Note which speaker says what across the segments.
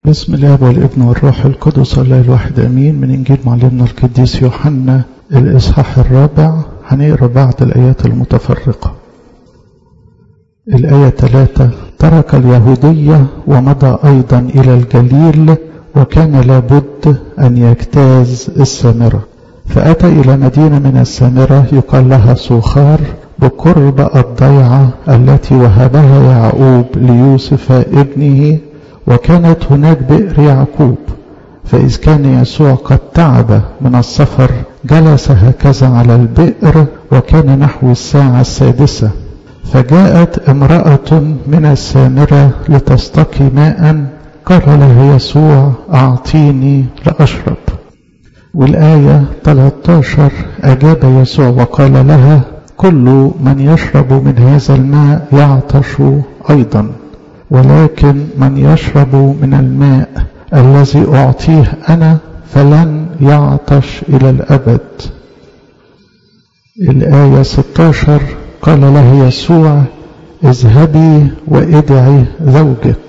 Speaker 1: بسم الله والابن والروح القدس الله الواحد امين من انجيل معلمنا القديس يوحنا الاصحاح الرابع هنقرا بعض الايات المتفرقه الايه ثلاثة ترك اليهوديه ومضى ايضا الى الجليل وكان لابد ان يجتاز السامره فاتى الى مدينه من السامره يقال لها سوخار بقرب الضيعه التي وهبها يعقوب ليوسف ابنه وكانت هناك بئر يعقوب فإذ كان يسوع قد تعب من السفر جلس هكذا على البئر وكان نحو الساعة السادسة فجاءت امرأة من السامرة لتستقي ماء قال لها يسوع أعطيني لأشرب والآية 13 أجاب يسوع وقال لها كل من يشرب من هذا الماء يعطش أيضا ولكن من يشرب من الماء الذي أعطيه أنا فلن يعطش إلى الأبد الآية 16 قال له يسوع اذهبي وادعي زوجك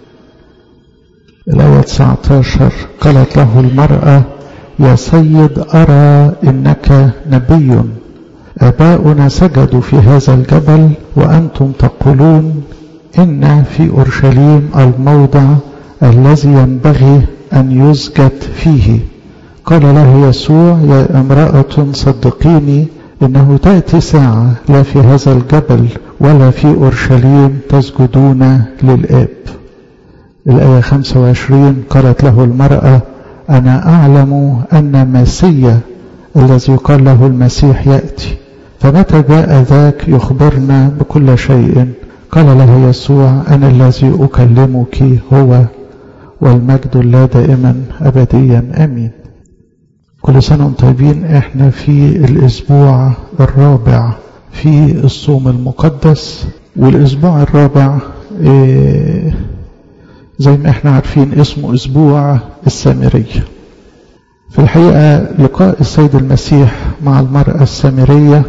Speaker 1: الآية 19 قالت له المرأة يا سيد أرى إنك نبي آباؤنا سجدوا في هذا الجبل وأنتم تقولون إن في أورشليم الموضع الذي ينبغي أن يسجد فيه قال له يسوع يا امرأة صدقيني إنه تأتي ساعة لا في هذا الجبل ولا في أورشليم تسجدون للآب الآية 25 قالت له المرأة أنا أعلم أن مسيا الذي يقال له المسيح يأتي فمتى جاء ذاك يخبرنا بكل شيء قال له يسوع أنا الذي أكلمك هو والمجد لا دائما أبديا أمين كل سنة وانتم طيبين احنا في الأسبوع الرابع في الصوم المقدس والأسبوع الرابع ايه زي ما احنا عارفين اسمه أسبوع السامرية في الحقيقة لقاء السيد المسيح مع المرأة السامرية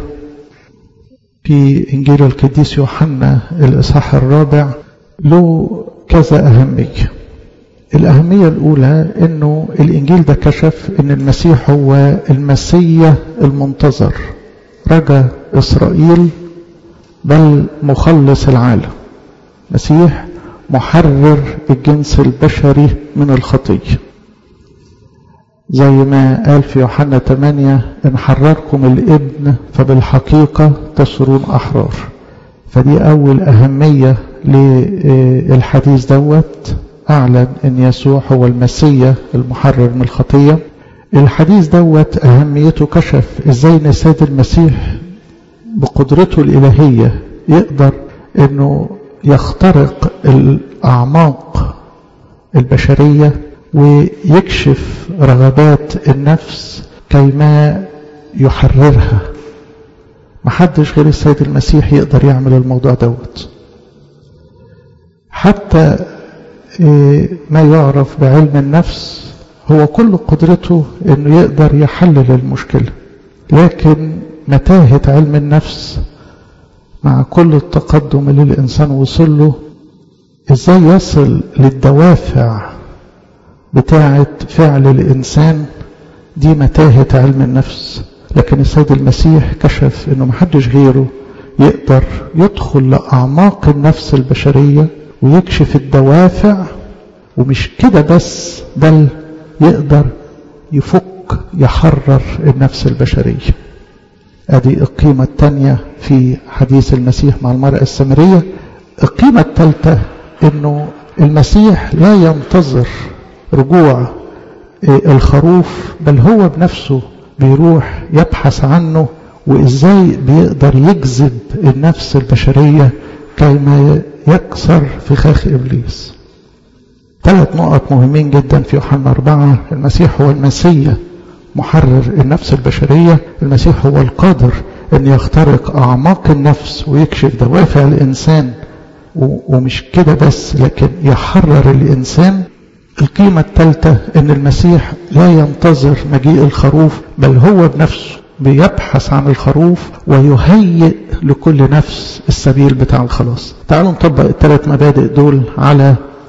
Speaker 1: في إنجيل القديس يوحنا الإصحاح الرابع له كذا أهمية الأهمية الأولى أنه الإنجيل ده كشف أن المسيح هو المسيح المنتظر رجا إسرائيل بل مخلص العالم مسيح محرر الجنس البشري من الخطيه زي ما قال في يوحنا 8 إن حرركم الابن فبالحقيقة تصيرون أحرار فدي أول أهمية للحديث دوت أعلن أن يسوع هو المسيا المحرر من الخطية الحديث دوت أهميته كشف إزاي أن السيد المسيح بقدرته الإلهية يقدر أنه يخترق الأعماق البشرية ويكشف رغبات النفس كيما يحررها محدش غير السيد المسيح يقدر يعمل الموضوع دوت حتى ما يعرف بعلم النفس هو كل قدرته انه يقدر يحلل المشكلة لكن متاهة علم النفس مع كل التقدم اللي الانسان وصل له ازاي يصل للدوافع بتاعة فعل الإنسان دي متاهة علم النفس لكن السيد المسيح كشف أنه محدش غيره يقدر يدخل لأعماق النفس البشرية ويكشف الدوافع ومش كده بس بل يقدر يفك يحرر النفس البشرية ادي القيمة الثانية في حديث المسيح مع المرأة السامرية القيمة الثالثة انه المسيح لا ينتظر رجوع الخروف بل هو بنفسه بيروح يبحث عنه وازاي بيقدر يجذب النفس البشرية كيما يكسر فخاخ ابليس ثلاث نقط مهمين جدا في يوحنا أربعة المسيح هو المسيا محرر النفس البشرية المسيح هو القادر أن يخترق أعماق النفس ويكشف دوافع الإنسان ومش كده بس لكن يحرر الإنسان القيمة الثالثة أن المسيح لا ينتظر مجيء الخروف بل هو بنفسه بيبحث عن الخروف ويهيئ لكل نفس السبيل بتاع الخلاص تعالوا نطبق الثلاث مبادئ دول على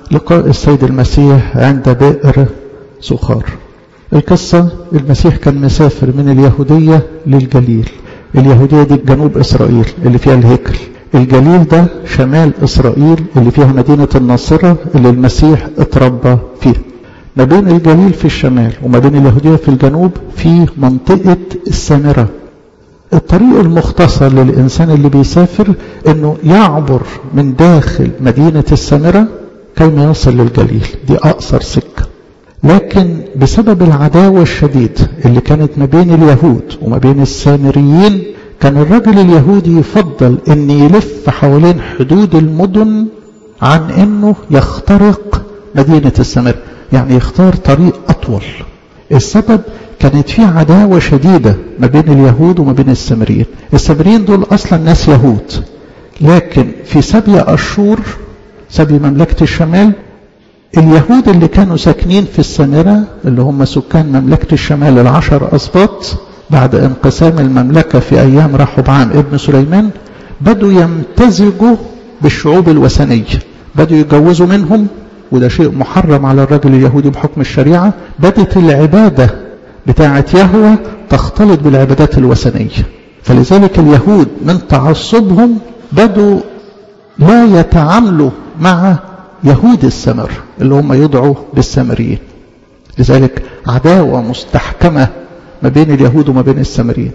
Speaker 1: لقاء السيد المسيح عند بئر سخار القصة المسيح كان مسافر من اليهودية للجليل اليهودية دي جنوب إسرائيل اللي فيها الهيكل الجليل ده شمال إسرائيل اللي فيها مدينة الناصرة اللي المسيح اتربى فيها ما بين الجليل في الشمال وما بين اليهودية في الجنوب في منطقة السامرة الطريق المختصر للإنسان اللي بيسافر أنه يعبر من داخل مدينة السامرة كيما يصل للجليل دي أقصر سكة لكن بسبب العداوة الشديدة اللي كانت ما بين اليهود وما بين السامريين كان الرجل اليهودي يفضل أن يلف حوالين حدود المدن عن أنه يخترق مدينة السامرة يعني يختار طريق أطول السبب كانت في عداوة شديدة ما بين اليهود وما بين السامريين السامريين دول أصلا ناس يهود لكن في سبي أشور سبي مملكة الشمال اليهود اللي كانوا ساكنين في السامرة اللي هم سكان مملكة الشمال العشر أسباط بعد انقسام المملكة في أيام رحبعام ابن سليمان بدوا يمتزجوا بالشعوب الوثنية بدوا يتجوزوا منهم وده شيء محرم على الرجل اليهودي بحكم الشريعة بدت العبادة بتاعة يهوى تختلط بالعبادات الوثنية فلذلك اليهود من تعصبهم بدوا لا يتعاملوا مع يهود السمر اللي هم يدعوا بالسامريين لذلك عداوة مستحكمة ما بين اليهود وما بين السامريين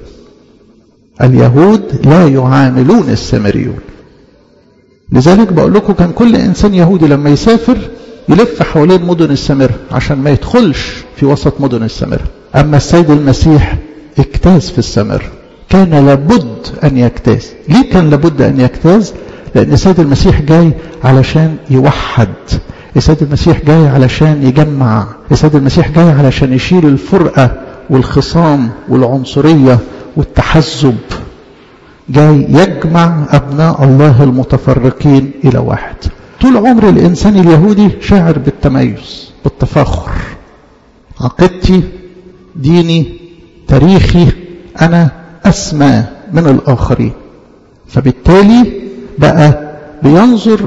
Speaker 1: اليهود لا يعاملون السامريون لذلك بقول لكم كان كل إنسان يهودي لما يسافر يلف حوالين مدن السامرة عشان ما يدخلش في وسط مدن السامرة أما السيد المسيح اجتاز في السامرة كان لابد أن يجتاز ليه كان لابد أن يجتاز لأن السيد المسيح جاي علشان يوحد السيد المسيح جاي علشان يجمع السيد المسيح جاي علشان يشيل الفرقة والخصام والعنصرية والتحزب جاي يجمع أبناء الله المتفرقين إلى واحد طول عمر الإنسان اليهودي شاعر بالتميز بالتفاخر عقيدتي ديني تاريخي أنا أسمى من الآخرين فبالتالي بقى بينظر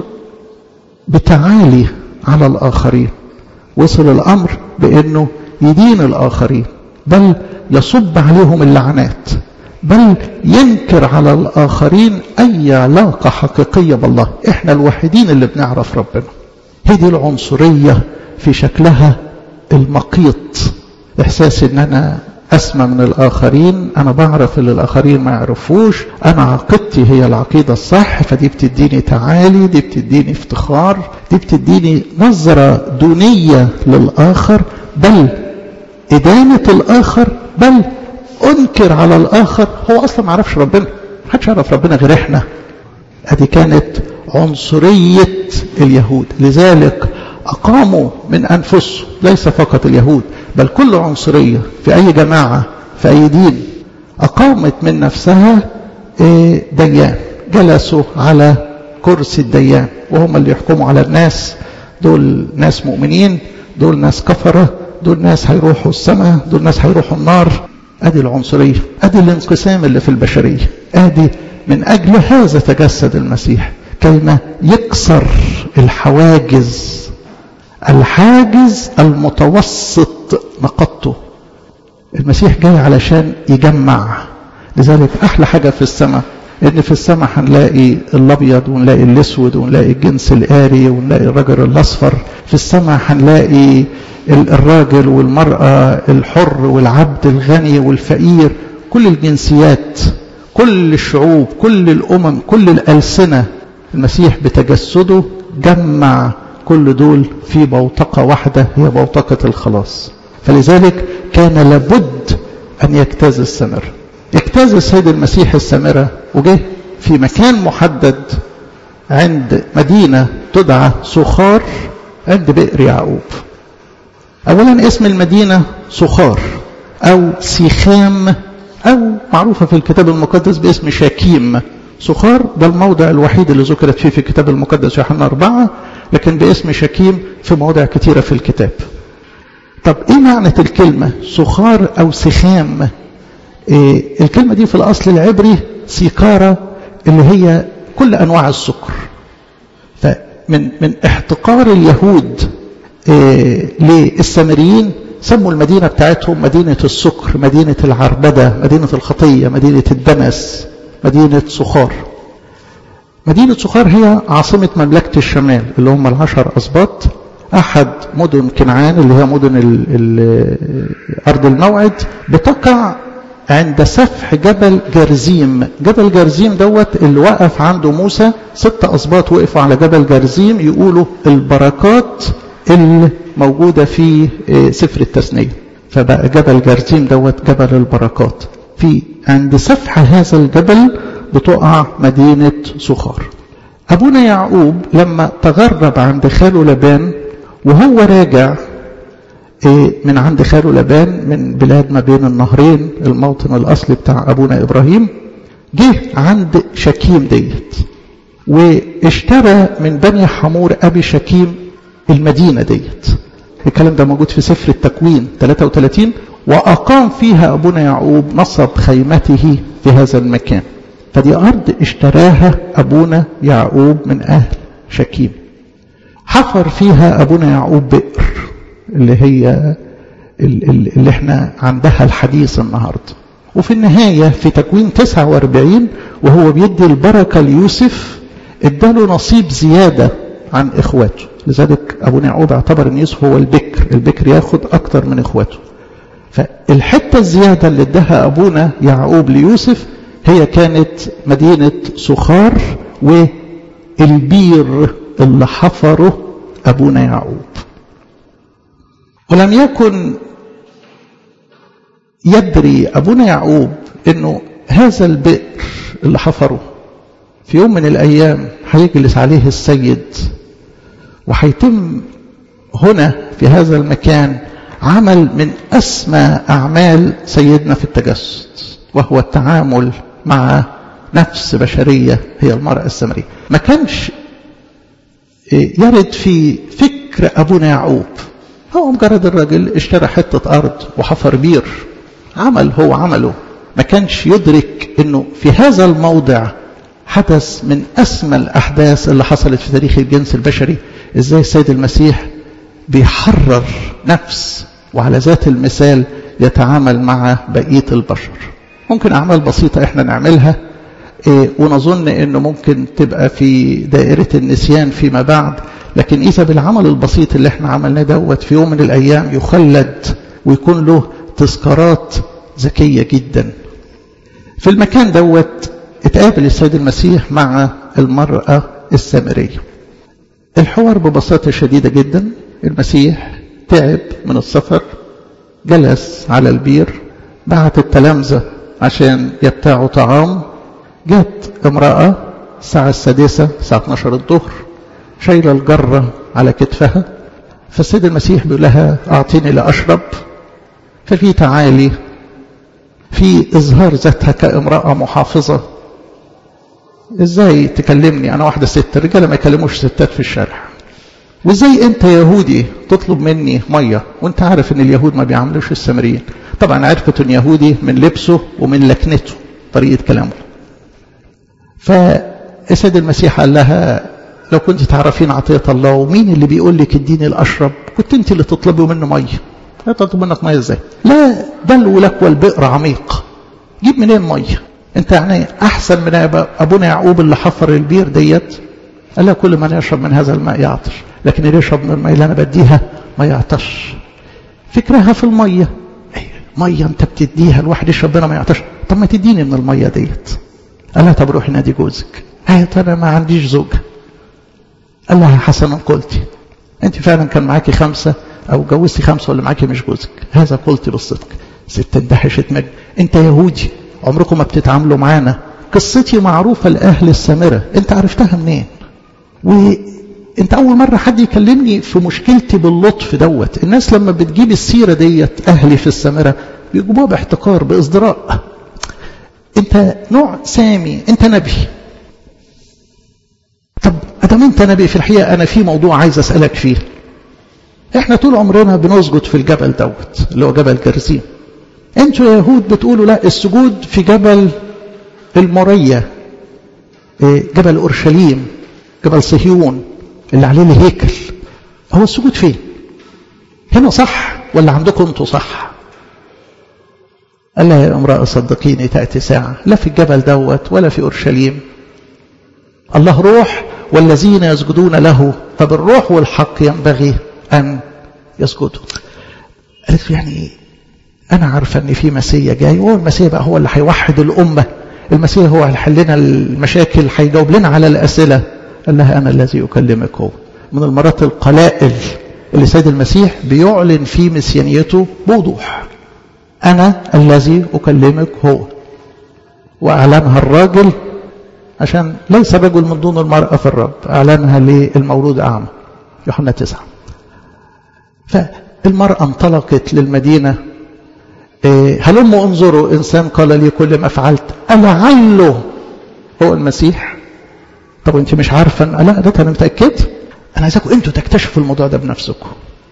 Speaker 1: بتعالي على الآخرين وصل الأمر بأنه يدين الآخرين بل يصب عليهم اللعنات بل ينكر على الآخرين أي علاقة حقيقية بالله إحنا الوحيدين اللي بنعرف ربنا هي دي العنصرية في شكلها المقيت إحساس إن أنا أسمى من الآخرين أنا بعرف اللي الآخرين ما يعرفوش أنا عقيدتي هي العقيدة الصح فدي بتديني تعالي دي بتديني افتخار دي بتديني نظرة دونية للآخر بل إدانة الآخر بل أنكر على الآخر هو أصلا ما عرفش ربنا محدش يعرف ربنا غير إحنا هذه كانت عنصرية اليهود لذلك أقاموا من أنفسهم ليس فقط اليهود بل كل عنصرية في أي جماعة في أي دين أقامت من نفسها ديان جلسوا على كرسي الديان وهم اللي يحكموا على الناس دول ناس مؤمنين دول ناس كفرة دول ناس هيروحوا السماء دول ناس هيروحوا النار ادي العنصرية ادي الانقسام اللي في البشرية ادي من اجل هذا تجسد المسيح كلمة يكسر الحواجز الحاجز المتوسط نقطته المسيح جاي علشان يجمع لذلك احلى حاجة في السماء ان في السماء هنلاقي الابيض ونلاقي الاسود ونلاقي الجنس الآري ونلاقي الرجل الاصفر في السماء هنلاقي الراجل والمرأة الحر والعبد الغني والفقير كل الجنسيات كل الشعوب كل الأمم كل الألسنة المسيح بتجسده جمع كل دول في بوتقة واحدة هي بوتقة الخلاص فلذلك كان لابد أن يجتاز السمر اجتاز السيد المسيح السامرة وجه في مكان محدد عند مدينة تدعى سخار عند بئر يعقوب أولا اسم المدينة سخار أو سيخام أو معروفة في الكتاب المقدس باسم شاكيم سخار ده الموضع الوحيد اللي ذكرت فيه في الكتاب المقدس يوحنا أربعة لكن باسم شاكيم في مواضع كثيرة في الكتاب طب ايه معنى الكلمة سخار أو سخام إيه الكلمة دي في الأصل العبري سيكارة اللي هي كل أنواع السكر من من احتقار اليهود للسامريين سموا المدينة بتاعتهم مدينة السكر مدينة العربدة مدينة الخطية مدينة الدنس مدينة سخار مدينة سخار هي عاصمة مملكة الشمال اللي هم العشر أسباط أحد مدن كنعان اللي هي مدن ال ال أرض الموعد بتقع عند سفح جبل جرزيم جبل جرزيم دوت اللي وقف عنده موسى ست أسباط وقفوا على جبل جرزيم يقولوا البركات اللي موجودة في سفر التثنية فبقى جبل جرزيم دوت جبل البركات في عند سفح هذا الجبل بتقع مدينة سخار أبونا يعقوب لما تغرب عند خاله لبان وهو راجع من عند خاله لبان من بلاد ما بين النهرين الموطن الأصلي بتاع أبونا إبراهيم جه عند شكيم ديت واشترى من بني حمور أبي شكيم المدينة ديت الكلام ده موجود في سفر التكوين 33 وأقام فيها أبونا يعقوب نصب خيمته في هذا المكان فدي أرض اشتراها أبونا يعقوب من أهل شكيم حفر فيها أبونا يعقوب بئر اللي هي اللي احنا عندها الحديث النهاردة وفي النهاية في تكوين 49 وهو بيدي البركة ليوسف اداله نصيب زيادة عن اخواته لذلك ابونا يعقوب اعتبر ان يوسف هو البكر البكر ياخد اكتر من اخواته فالحتة الزيادة اللي اداها ابونا يعقوب ليوسف هي كانت مدينة سخار والبير اللي حفره ابونا يعقوب ولم يكن يدري أبونا يعقوب أنه هذا البئر اللي حفره في يوم من الأيام هيجلس عليه السيد وهيتم هنا في هذا المكان عمل من أسمى أعمال سيدنا في التجسد وهو التعامل مع نفس بشرية هي المرأة السامرية ما كانش يرد في فكر أبونا يعقوب هو مجرد الراجل اشترى حتة أرض وحفر بير عمل هو عمله ما كانش يدرك انه في هذا الموضع حدث من أسمى الأحداث اللي حصلت في تاريخ الجنس البشري ازاي السيد المسيح بيحرر نفس وعلى ذات المثال يتعامل مع بقية البشر ممكن أعمال بسيطة احنا نعملها إيه ونظن انه ممكن تبقى في دائرة النسيان فيما بعد لكن إذا بالعمل البسيط اللي احنا عملناه دوت في يوم من الأيام يخلد ويكون له تذكارات ذكية جدا في المكان دوت اتقابل السيد المسيح مع المرأة السامرية الحوار ببساطة شديدة جدا المسيح تعب من السفر جلس على البير بعت التلامذة عشان يبتاعوا طعام جت امرأة الساعة السادسة الساعة 12 الظهر شايلة الجرة على كتفها فالسيد المسيح بيقول لها أعطيني لأشرب ففي تعالي في إظهار ذاتها كامرأة محافظة إزاي تكلمني أنا واحدة ست الرجالة ما يكلموش ستات في الشارع وإزاي أنت يهودي تطلب مني مية وأنت عارف أن اليهود ما بيعملوش السامريين طبعا عرفت أن يهودي من لبسه ومن لكنته طريقة كلامه فالسيد المسيح قال لها لو كنت تعرفين عطية الله ومين اللي بيقول لك اديني الأشرب كنت انت اللي تطلبي منه مية لا تطلب منك مية ازاي لا بل لك والبئر عميق جيب منين مية انت يعني احسن من ابونا يعقوب اللي حفر البير ديت قال لها كل من يشرب من هذا الماء يعطش لكن اللي يشرب من الماء اللي انا بديها ما يعطش فكرها في المية مية انت بتديها الواحد يشرب منها ما يعطش طب ما تديني من المية ديت قال لها طب روحي نادي جوزك قالت انا ما عنديش زوجه قال لها حسنا قلتي انت فعلا كان معاكي خمسة او جوزتي خمسة ولا معاكي مش جوزك هذا قلتي بالصدق ست اندهشت مجد انت يهودي عمركم ما بتتعاملوا معانا قصتي معروفة لأهل السامرة انت عرفتها منين وانت اول مرة حد يكلمني في مشكلتي باللطف دوت الناس لما بتجيب السيرة ديت اهلي في السامرة بيجيبوها باحتقار بازدراء انت نوع سامي انت نبي طب ادام انت نبي في الحقيقه انا في موضوع عايز اسالك فيه احنا طول عمرنا بنسجد في الجبل دوت اللي هو جبل جرزيم انتوا يا يهود بتقولوا لا السجود في جبل المورية جبل اورشليم جبل صهيون اللي عليه الهيكل هو السجود فين هنا صح ولا عندكم انتوا صح قال لها يا امرأة صدقيني تأتي ساعة لا في الجبل دوت ولا في أورشليم الله روح والذين يسجدون له فبالروح والحق ينبغي أن يسجدوا قالت يعني أنا عارفة أن في مسيا جاي وهو المسيا بقى هو اللي هيوحد الأمة المسيا هو اللي هيحل لنا المشاكل هيجاوب لنا على الأسئلة قال لها أنا الذي أكلمك هو من المرات القلائل اللي سيد المسيح بيعلن في مسيانيته بوضوح أنا الذي أكلمك هو وأعلنها الراجل عشان ليس رجل من دون المرأة في الرب أعلنها للمولود أعمى يوحنا تسعة فالمرأة انطلقت للمدينة هلم انظروا إنسان قال لي كل ما فعلت ألعله هو المسيح طب انت مش عارفة لا ده انا متأكد انا عايزاكم انتوا تكتشفوا الموضوع ده بنفسكم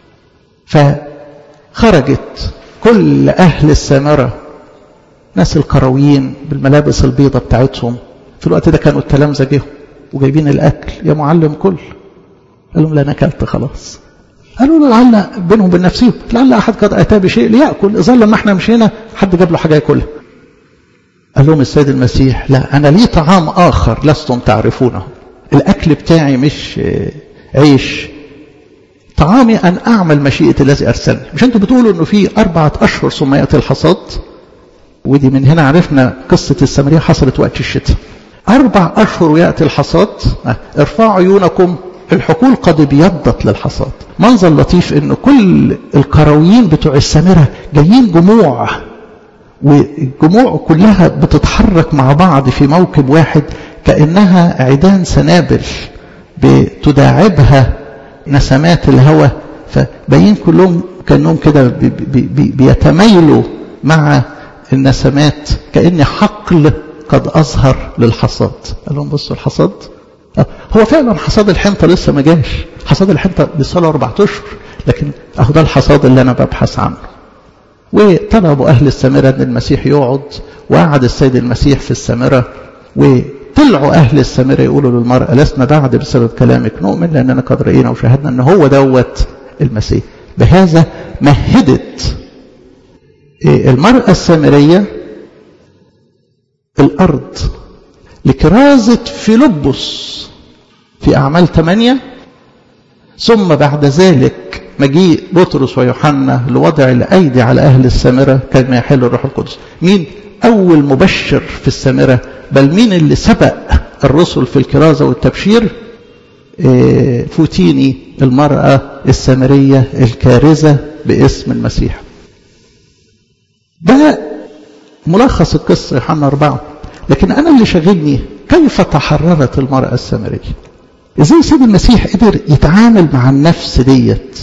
Speaker 1: فخرجت كل اهل السامرة ناس الكراويين بالملابس البيضة بتاعتهم في الوقت ده كانوا التلامذة جيهم وجايبين الاكل يا معلم كل قال لهم لا انا اكلت خلاص قالوا له لعل بينهم وبين نفسهم لعل احد قد اتى بشيء لياكل اذا لما احنا مشينا حد جاب له حاجه ياكلها قال لهم السيد المسيح لا أنا لي طعام آخر لستم تعرفونه الأكل بتاعي مش عيش طعامي أن أعمل مشيئة الذي أرسلني مش أنتوا بتقولوا أنه في أربعة أشهر ثم يأتي الحصاد ودي من هنا عرفنا قصة السامرية حصلت وقت الشتاء أربع أشهر ويأتي الحصاد ارفعوا عيونكم الحقول قد ابيضت للحصاد منظر لطيف أنه كل الكرويين بتوع السامرة جايين جموع والجموع كلها بتتحرك مع بعض في موكب واحد كأنها عيدان سنابل بتداعبها نسمات الهواء فباين كلهم كأنهم كده بي بي بيتميلوا مع النسمات كأن حقل قد أظهر للحصاد قال لهم بصوا الحصاد هو فعلا حصاد الحنطة لسه ما جاش حصاد الحنطة لسه له أربعة أشهر لكن أهو ده الحصاد اللي أنا ببحث عنه وطلبوا أهل السامرة أن المسيح يقعد وقعد السيد المسيح في السامرة وطلعوا أهل السامرة يقولوا للمرأة لسنا بعد بسبب كلامك نؤمن لأننا قد رأينا وشاهدنا أن هو دوت المسيح بهذا مهدت المرأة السامرية الأرض لكرازة فيلبس في أعمال ثمانية ثم بعد ذلك مجيء بطرس ويوحنا لوضع الأيدي على أهل السامرة كان ما يحل الروح القدس مين أول مبشر في السامرة بل مين اللي سبق الرسل في الكرازة والتبشير إيه فوتيني المرأة السامرية الكارزة باسم المسيح ده ملخص القصة يوحنا أربعة لكن أنا اللي شغلني كيف تحررت المرأة السامرية ازاي سيد المسيح قدر يتعامل مع النفس ديت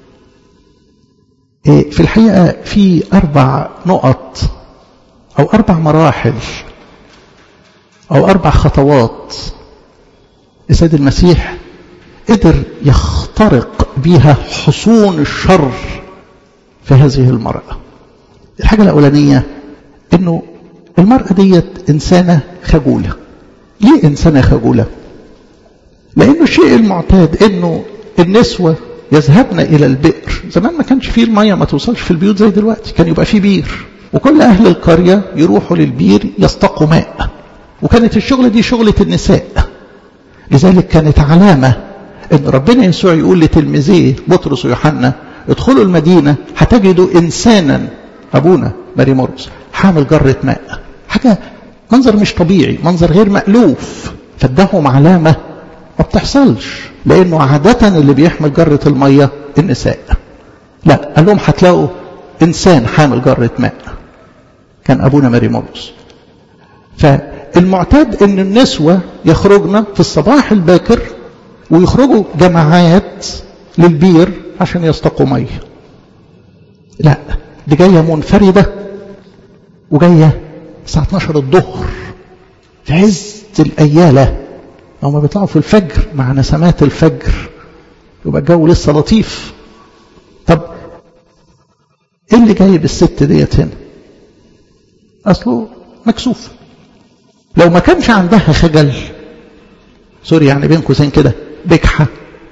Speaker 1: في الحقيقة في أربع نقط أو أربع مراحل أو أربع خطوات السيد المسيح قدر يخترق بها حصون الشر في هذه المرأة الحاجة الأولانية أنه المرأة ديت إنسانة خجولة ليه إنسانة خجولة لأنه الشيء المعتاد أنه النسوة يذهبن إلى البئر زمان ما كانش فيه المية ما توصلش في البيوت زي دلوقتي كان يبقى فيه بير وكل أهل القرية يروحوا للبير يستقوا ماء وكانت الشغلة دي شغلة النساء لذلك كانت علامة أن ربنا يسوع يقول لتلميذيه بطرس ويوحنا ادخلوا المدينة هتجدوا إنسانا أبونا ماري مرقس حامل جرة ماء حاجة منظر مش طبيعي منظر غير مألوف فادهم علامة ما بتحصلش لأنه عادة اللي بيحمل جرة المية النساء لا قال لهم هتلاقوا إنسان حامل جرة ماء كان أبونا ماري مرقس فالمعتاد أن النسوة يخرجن في الصباح الباكر ويخرجوا جماعات للبير عشان يستقوا مية لا دي جاية منفردة وجاية الساعة 12 الظهر في عز الأيالة هما بيطلعوا في الفجر مع نسمات الفجر يبقى الجو لسه لطيف طب ايه اللي جايب الست ديت هنا اصله مكسوف لو ما كانش عندها خجل سوري يعني بين قوسين كده بجحة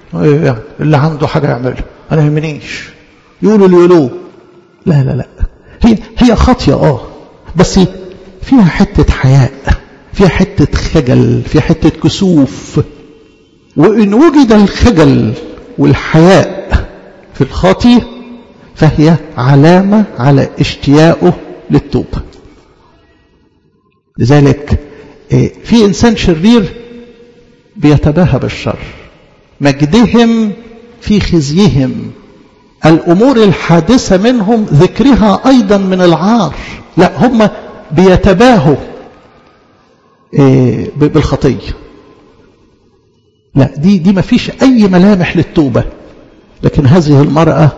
Speaker 1: إيه يعني اللي عنده حاجة يعملها أنا يهمنيش يقولوا اللي يقولوه لا لا لا هي هي خاطية اه بس فيها حتة حياء فيها حتة خجل فيها حتة كسوف وإن وجد الخجل والحياء في الخاطي فهي علامة على اشتياقه للتوبة لذلك في إنسان شرير بيتباهى بالشر مجدهم في خزيهم الأمور الحادثة منهم ذكرها أيضا من العار لا هم بيتباهوا بالخطية لا دي دي ما فيش أي ملامح للتوبة لكن هذه المرأة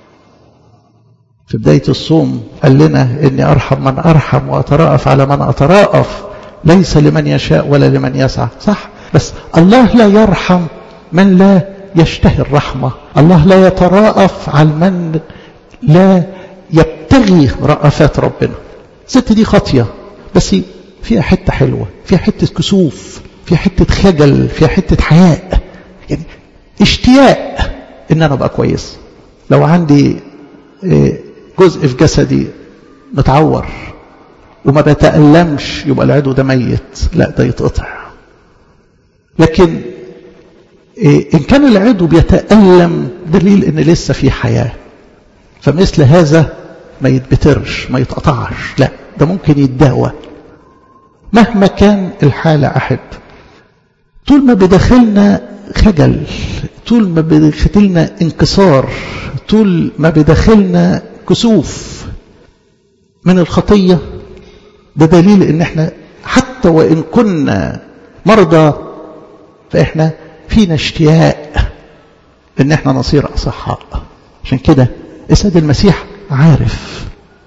Speaker 1: في بداية الصوم قال لنا إني أرحم من أرحم وأتراءف على من أتراءف ليس لمن يشاء ولا لمن يسعى صح بس الله لا يرحم من لا يشتهي الرحمة الله لا يتراءف على من لا يبتغي رأفات ربنا الست دي خاطية بس فيها حتة حلوة فيها حتة كسوف فيها حتة خجل فيها حتة حياء يعني اشتياق ان انا ابقى كويس لو عندي جزء في جسدي متعور وما بتألمش يبقى العدو ده ميت لا ده يتقطع لكن إن كان العدو بيتألم دليل ان لسه في حياة فمثل هذا ما يتبترش ما يتقطعش لا ده ممكن يتداوى مهما كان الحالة أحب طول ما بداخلنا خجل طول ما بداخلنا انكسار طول ما بداخلنا كسوف من الخطية ده دليل ان احنا حتى وان كنا مرضى فاحنا فينا اشتياق ان احنا نصير اصحاء عشان كده السيد المسيح عارف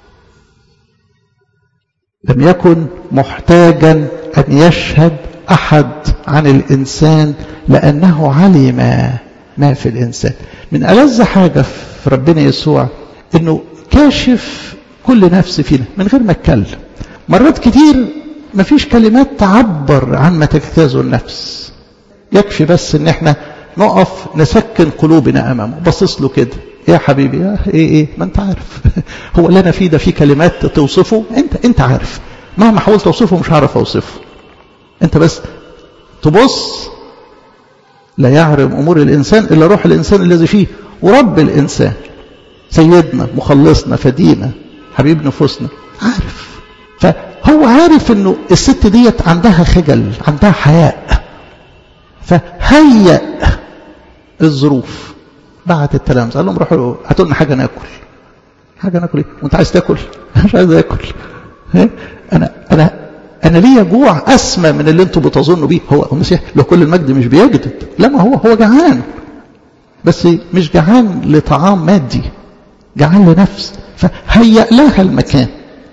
Speaker 1: لم يكن محتاجا ان يشهد احد عن الانسان لانه علم ما في الانسان من ألذ حاجه في ربنا يسوع انه كاشف كل نفس فينا من غير ما اتكلم مرات كتير مفيش كلمات تعبر عن ما تجتازه النفس يكفي بس ان احنا نقف نسكن قلوبنا امامه باصص له كده يا حبيبي يا ايه ايه ما انت عارف هو اللي انا فيه ده فيه كلمات توصفه انت انت عارف مهما حاولت اوصفه مش هعرف اوصفه انت بس تبص لا يعرم امور الانسان الا روح الانسان الذي فيه ورب الانسان سيدنا مخلصنا فدينا حبيب نفوسنا عارف فهو عارف انه الست ديت عندها خجل عندها حياء فهيأ الظروف بعت التلامذة قال لهم روحوا هاتوا لنا حاجه ناكل حاجه ناكل ايه وانت عايز تاكل مش عايز اكل انا انا انا ليا جوع اسمى من اللي انتم بتظنوا بيه هو المسيح لو كل المجد مش بيجدد لا ما هو هو جعان بس مش جعان لطعام مادي جعان لنفس فهيأ لها المكان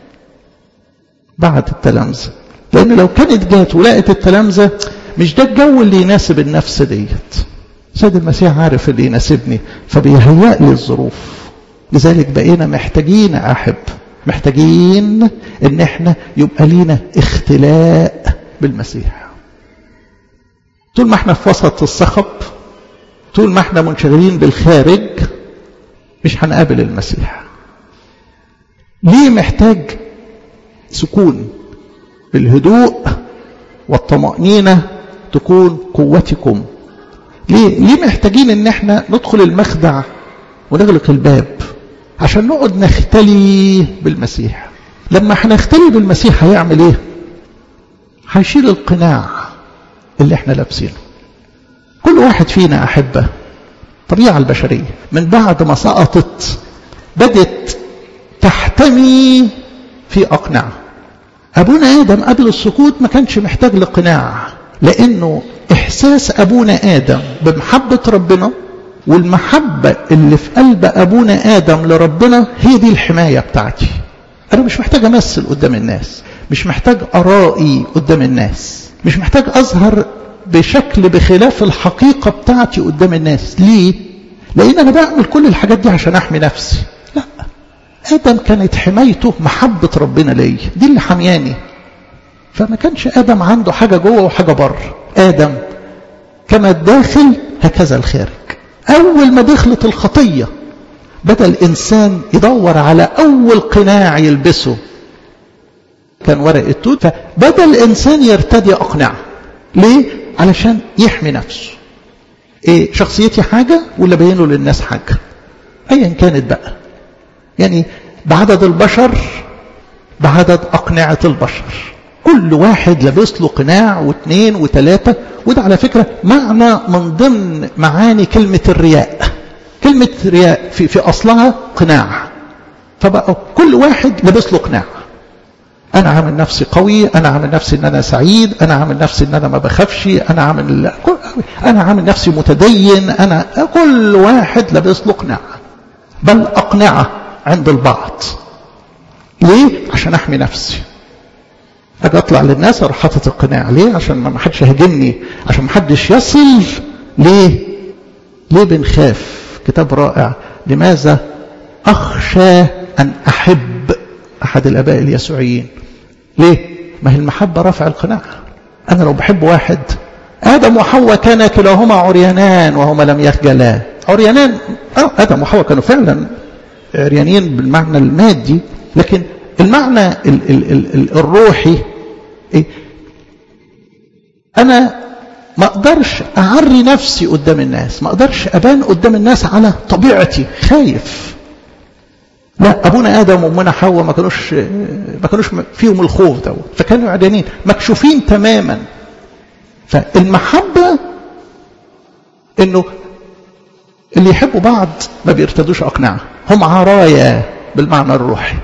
Speaker 1: بعد التلامذة لأن لو كانت جات ولقت التلامذة مش ده الجو اللي يناسب النفس ديت سيد المسيح عارف اللي يناسبني فبيهيأ لي الظروف لذلك بقينا محتاجين أحب محتاجين ان احنا يبقى لينا اختلاء بالمسيح طول ما احنا في وسط الصخب طول ما احنا منشغلين بالخارج مش هنقابل المسيح ليه محتاج سكون الهدوء والطمأنينة تكون قوتكم ليه ليه محتاجين ان احنا ندخل المخدع ونغلق الباب عشان نقعد نختلي بالمسيح لما هنختلي بالمسيح هيعمل ايه هيشيل القناع اللي احنا لابسينه كل واحد فينا احبه الطبيعه البشريه من بعد ما سقطت بدت تحتمي في اقنعه ابونا ادم قبل السقوط ما كانش محتاج لقناع لانه احساس ابونا ادم بمحبه ربنا والمحبة اللي في قلب أبونا آدم لربنا هي دي الحماية بتاعتي أنا مش محتاج أمثل قدام الناس مش محتاج أرائي قدام الناس مش محتاج أظهر بشكل بخلاف الحقيقة بتاعتي قدام الناس ليه؟ لأن أنا بعمل كل الحاجات دي عشان أحمي نفسي لا آدم كانت حمايته محبة ربنا ليا دي اللي حمياني فما كانش آدم عنده حاجة جوه وحاجة بره آدم كما الداخل هكذا الخارج أول ما دخلت الخطية بدأ الإنسان يدور على أول قناع يلبسه كان ورق التوت فبدأ الإنسان يرتدي أقنعة ليه؟ علشان يحمي نفسه إيه شخصيتي حاجة ولا بينه للناس حاجة أيا كانت بقى يعني بعدد البشر بعدد أقنعة البشر كل واحد لابس له قناع واثنين وثلاثة وده على فكرة معنى من ضمن معاني كلمة الرياء كلمة رياء في, في أصلها قناع فبقى كل واحد لابس له قناع أنا عامل نفسي قوي أنا عامل نفسي أن أنا سعيد أنا عامل نفسي أن أنا ما بخافش أنا عامل أنا عامل نفسي متدين أنا كل واحد لابس له قناع بل أقنعة عند البعض ليه؟ عشان أحمي نفسي أجي أطلع للناس أروح حاطط القناع ليه؟ عشان ما حدش يهاجمني عشان ما حدش يصل ليه؟ ليه بنخاف؟ كتاب رائع لماذا أخشى أن أحب أحد الآباء اليسوعيين ليه؟ ما هي المحبة رفع القناع أنا لو بحب واحد آدم وحواء كان كلاهما عريانان وهما لم يخجلا عريانان آه آدم وحواء كانوا فعلا عريانين بالمعنى المادي لكن المعنى ال ال ال ال الروحي إيه؟ أنا ما أقدرش أعري نفسي قدام الناس ما أقدرش أبان قدام الناس على طبيعتي خايف لا أبونا آدم وأمنا حواء ما كانوش ما كانوش فيهم الخوف دوت فكانوا عدانين مكشوفين تماما فالمحبة إنه اللي يحبوا بعض ما بيرتدوش أقنعة هم عرايا بالمعنى الروحي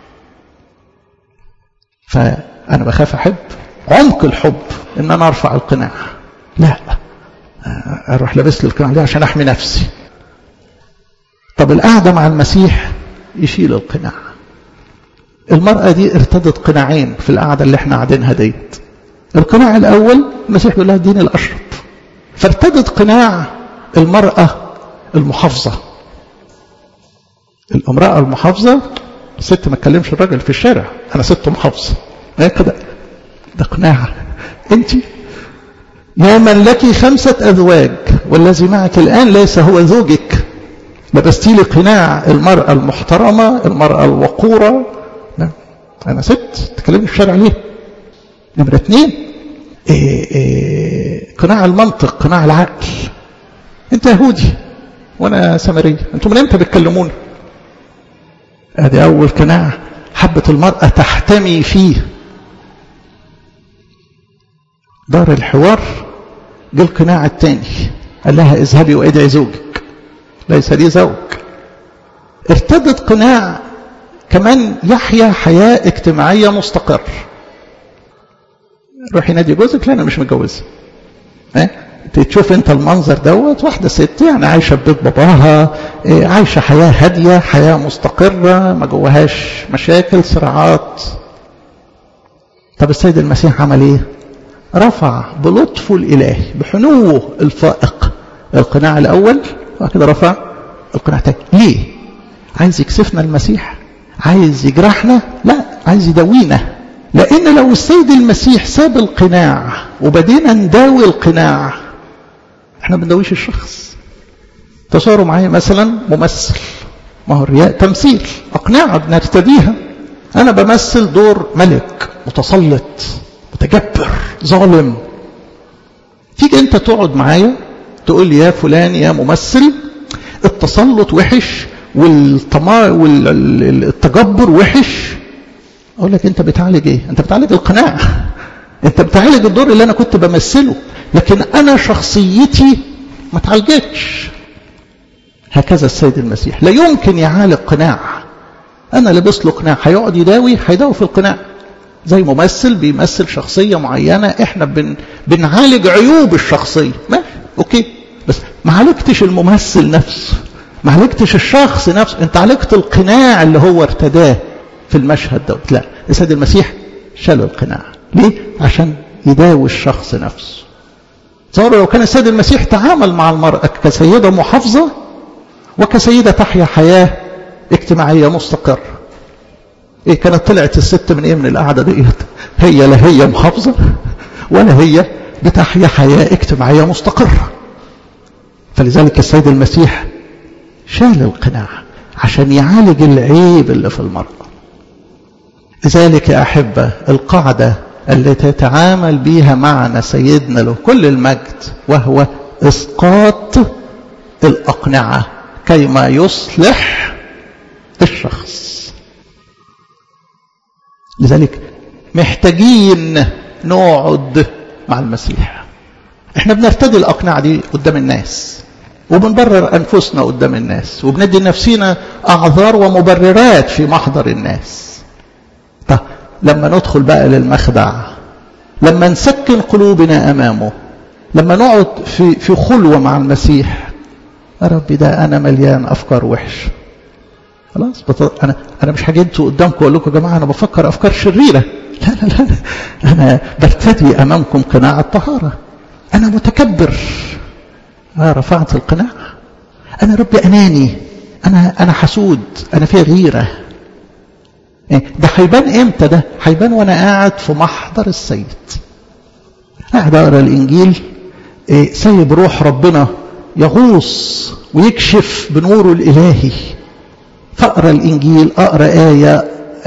Speaker 1: فأنا بخاف أحب عمق الحب إن أنا أرفع القناع لا أروح لابس لي القناع دي عشان أحمي نفسي طب القعدة مع المسيح يشيل القناع المرأة دي ارتدت قناعين في القعدة اللي احنا قاعدينها ديت القناع الأول المسيح بيقول لها اديني الأشرب فارتدت قناع المرأة المحافظة الامرأة المحافظة ست ما تكلمش الراجل في الشارع أنا ست محافظة ايه كده ده قناع انت يا من لك خمسة أزواج والذي معك الآن ليس هو زوجك لبستي لي قناع المرأة المحترمة المرأة الوقورة لا. أنا ست تكلمني في الشارع ليه نمرة اثنين إيه إيه قناع المنطق قناع العقل انت يهودي وانا سامري انتم من امتى بتكلموني ادي اول قناع حبة المرأة تحتمي فيه دار الحوار جه القناع الثاني قال لها اذهبي وادعي زوجك ليس لي زوج ارتدت قناع كمان يحيا حياة اجتماعية مستقر روحي نادي جوزك لا انا مش متجوزه اه؟ تشوف انت المنظر دوت واحده ست يعني عايشه في بيت باباها عايشه حياه هاديه حياه مستقره ما جواهاش مشاكل صراعات طب السيد المسيح عمل ايه رفع بلطفه الالهي بحنوه الفائق القناع الاول وبعد كده رفع القناع الثاني ليه عايز يكسفنا المسيح عايز يجرحنا لا عايز يداوينا لان لو السيد المسيح ساب القناع وبدينا نداوي القناع احنا ما بنداويش الشخص تصوروا معايا مثلا ممثل ما هو الرياء تمثيل اقنعه بنرتديها انا بمثل دور ملك متسلط متجبر ظالم تيجي انت تقعد معايا تقول لي يا فلان يا ممثل التسلط وحش والطماع والتجبر وحش اقول لك انت بتعالج ايه انت بتعالج القناع انت بتعالج الدور اللي انا كنت بمثله لكن انا شخصيتي ما تعالجتش هكذا السيد المسيح لا يمكن يعالج قناع انا لابس له قناع هيقعد يداوي هيداوي في القناع زي ممثل بيمثل شخصية معينة احنا بن بنعالج عيوب الشخصية ماشي اوكي بس ما عالجتش الممثل نفسه ما عالجتش الشخص نفسه انت عالجت القناع اللي هو ارتداه في المشهد دوت لا السيد المسيح شال القناع ليه عشان يداوي الشخص نفسه تصوروا لو كان السيد المسيح تعامل مع المرأة كسيدة محافظة وكسيدة تحيا حياة اجتماعية مستقرة ايه كانت طلعت الست من ايه من القعدة ديت هي لا هي محافظة ولا هي بتحيا حياة اجتماعية مستقرة فلذلك السيد المسيح شال القناع عشان يعالج العيب اللي في المرأة لذلك يا أحبة القاعدة التي يتعامل بها معنا سيدنا له كل المجد وهو إسقاط الأقنعة كيما يصلح الشخص لذلك محتاجين نقعد مع المسيح احنا بنرتدي الأقنعة دي قدام الناس وبنبرر أنفسنا قدام الناس وبندي نفسنا أعذار ومبررات في محضر الناس طب لما ندخل بقى للمخدع لما نسكن قلوبنا أمامه لما نقعد في في خلوة مع المسيح يا ربي ده أنا مليان أفكار وحش خلاص أنا أنا مش هاجي انتوا قدامكم أقول لكم يا جماعة أنا بفكر أفكار شريرة لا لا لا أنا برتدي أمامكم قناع الطهارة أنا متكبر آه رفعت القناع أنا ربي أناني أنا أنا حسود أنا فيها غيرة ده هيبان امتى ده هيبان وانا قاعد في محضر السيد قاعد اقرا الانجيل سايب روح ربنا يغوص ويكشف بنوره الالهي فاقرا الانجيل اقرا ايه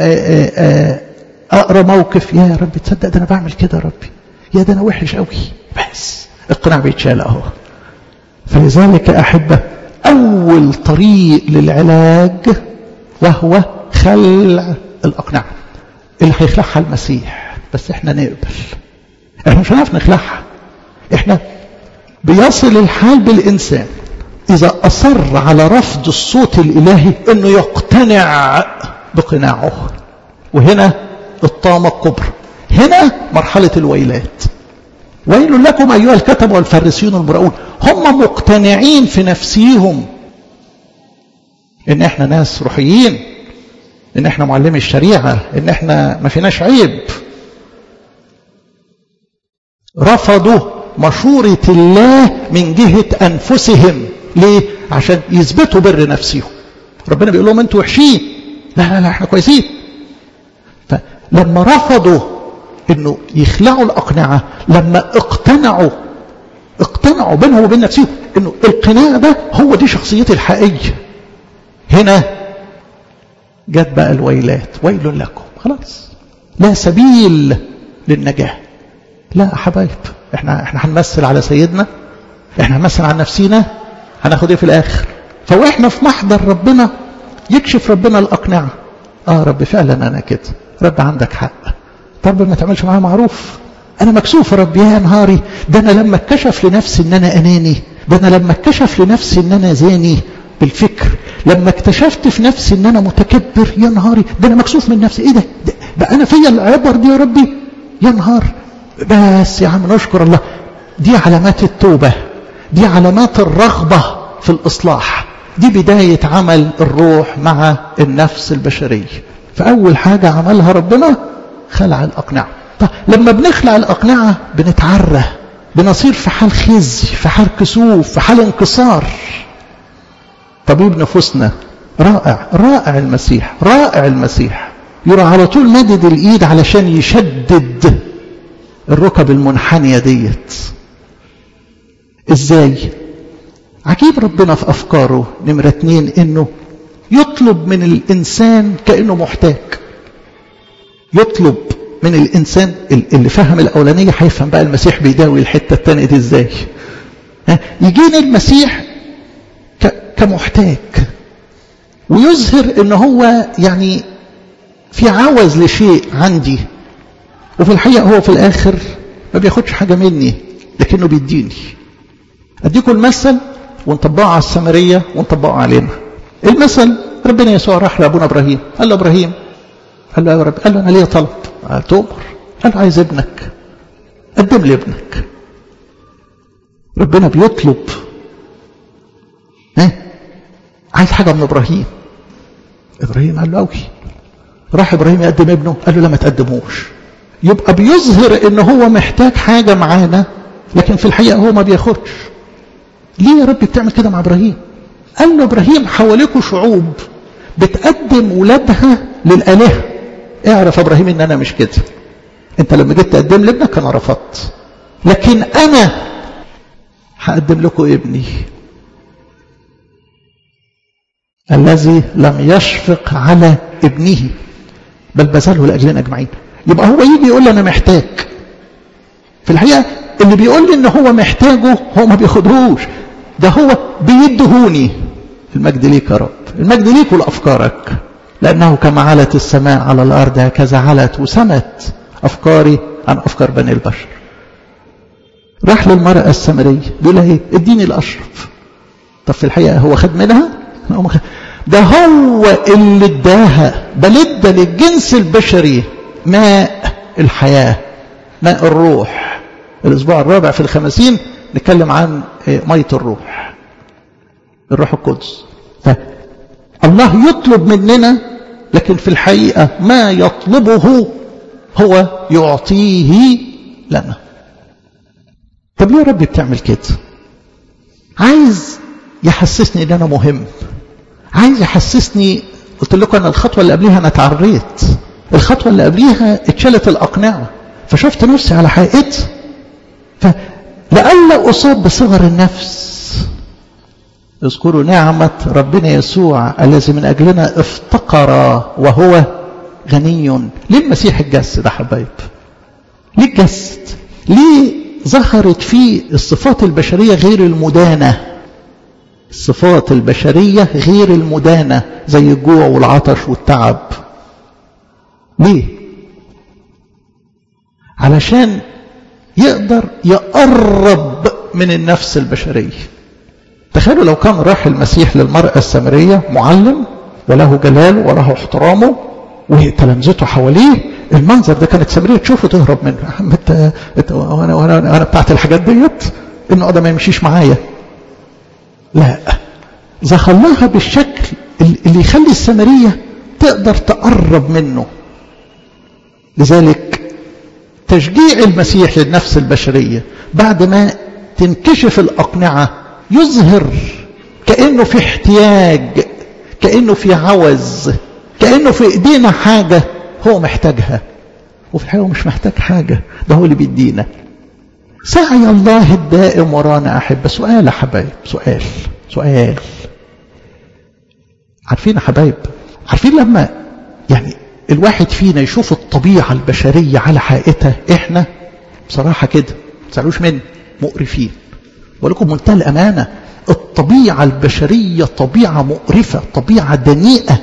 Speaker 1: اقرا موقف يا رب تصدق ده انا بعمل كده يا ربي يا ده انا وحش قوي بس القناع بيتشال اهو فلذلك احبه اول طريق للعلاج وهو خلع الأقنعة اللي هيخلعها المسيح بس احنا نقبل احنا مش هنعرف نخلعها احنا بيصل الحال بالإنسان إذا أصر على رفض الصوت الإلهي أنه يقتنع بقناعه وهنا الطامة الكبرى هنا مرحلة الويلات ويل لكم أيها الكتب والفريسيون المراؤون هم مقتنعين في نفسيهم ان احنا ناس روحيين ان احنا معلمي الشريعة ان احنا ما فيناش عيب رفضوا مشورة الله من جهة انفسهم ليه عشان يثبتوا بر نفسهم ربنا بيقول لهم انتوا وحشين لا لا لا احنا كويسين فلما رفضوا انه يخلعوا الاقنعة لما اقتنعوا اقتنعوا بينهم وبين نفسهم انه القناع ده هو دي شخصيتي الحقيقية هنا جت بقى الويلات ويل لكم خلاص لا سبيل للنجاة لا يا حبايب احنا احنا هنمثل على سيدنا احنا هنمثل على نفسينا هناخد ايه في الاخر فواحنا في محضر ربنا يكشف ربنا الاقنعه اه رب فعلا انا كده رب عندك حق طب ما تعملش معايا معروف انا مكسوف يا رب يا نهاري ده انا لما اتكشف لنفسي ان انا اناني ده انا لما اتكشف لنفسي ان انا زاني بالفكر لما اكتشفت في نفسي ان انا متكبر يا نهاري ده انا مكسوف من نفسي ايه ده, ده بقى انا فيا العبر دي يا ربي يا نهار بس يا عم نشكر الله دي علامات التوبة دي علامات الرغبة في الإصلاح دي بداية عمل الروح مع النفس البشرية فأول حاجة عملها ربنا خلع الأقنعة طب لما بنخلع الأقنعة بنتعرى بنصير في حال خزي في حال كسوف في حال انكسار طبيب نفوسنا رائع رائع المسيح رائع المسيح يرى على طول مدد الايد علشان يشدد الركب المنحنية ديت ازاي عجيب ربنا في افكاره نمرة اتنين انه يطلب من الانسان كأنه محتاج يطلب من الانسان اللي فهم الاولانية هيفهم بقى المسيح بيداوي الحتة التانية دي ازاي يجينا المسيح كمحتاج ويظهر ان هو يعني في عوز لشيء عندي وفي الحقيقة هو في الآخر ما بياخدش حاجة مني لكنه بيديني أديكم المثل ونطبقه على السامرية ونطبقه علينا المثل ربنا يسوع راح لأبونا إبراهيم قال له إبراهيم قال له يا رب قال له أنا ليا طلب قال تؤمر قال له عايز ابنك قدم لي ابنك ربنا بيطلب ها عايز حاجة من إبراهيم إبراهيم قال له أوي راح إبراهيم يقدم ابنه قال له لا ما تقدموش يبقى بيظهر ان هو محتاج حاجة معانا لكن في الحقيقة هو ما بياخدش ليه يا رب بتعمل كده مع ابراهيم قال له ابراهيم حواليكوا شعوب بتقدم ولادها للآلهة اعرف ابراهيم ان انا مش كده انت لما جيت تقدم لابنك انا رفضت لكن أنا هقدم لكم ابني الذي لم يشفق على ابنه بل بذله لأجلنا أجمعين يبقى هو يجي يقول لي أنا محتاج في الحقيقة اللي بيقول لي إن هو محتاجه هو ما بياخدهوش ده هو بيدهوني المجد ليك يا رب المجد ليك ولأفكارك لأنه كما علت السماء على الأرض هكذا علت وسمت أفكاري عن أفكار بني البشر راح للمرأة السامرية بيقول لها ايه اديني الأشرف طب في الحقيقة هو خد منها ده هو اللي اداها بل ادى للجنس البشري ماء الحياة ماء الروح الأسبوع الرابع في الخمسين نتكلم عن مية الروح الروح القدس فالله يطلب مننا لكن في الحقيقة ما يطلبه هو يعطيه لنا طب ليه يا رب بتعمل كده عايز يحسسني ان انا مهم عايز يحسسني قلت لكم انا الخطوه اللي قبليها انا اتعريت الخطوه اللي قبليها اتشالت الاقنعه فشفت نفسي على حقيقتي فلألا اصاب بصغر النفس اذكروا نعمة ربنا يسوع الذي من أجلنا افتقر وهو غني ليه المسيح الجسد يا حبايب ليه الجسد ليه ظهرت فيه الصفات البشرية غير المدانة الصفات البشرية غير المدانة زي الجوع والعطش والتعب ليه علشان يقدر يقرب من النفس البشرية تخيلوا لو كان راح المسيح للمرأة السامرية معلم وله جلال وله احترامه وتلامذته حواليه المنظر ده كانت سامريه تشوفه تهرب منه انت انت وانا وانا انا بتاعت الحاجات ديت انه ده ما يمشيش معايا لا ظهر بالشكل اللي يخلي السامريه تقدر تقرب منه لذلك تشجيع المسيح للنفس البشريه بعد ما تنكشف الاقنعه يظهر كانه في احتياج كانه في عوز كانه في ايدينا حاجه هو محتاجها وفي الحقيقة هو مش محتاج حاجة ده هو اللي بيدينا سعي الله الدائم ورانا أحب سؤال يا حبايب سؤال سؤال عارفين يا حبايب عارفين لما يعني الواحد فينا يشوف الطبيعة البشرية على حقيقتها احنا بصراحة كده ما تسألوش مني مقرفين ولكم منتهى الأمانة الطبيعة البشرية طبيعة مقرفة طبيعة دنيئة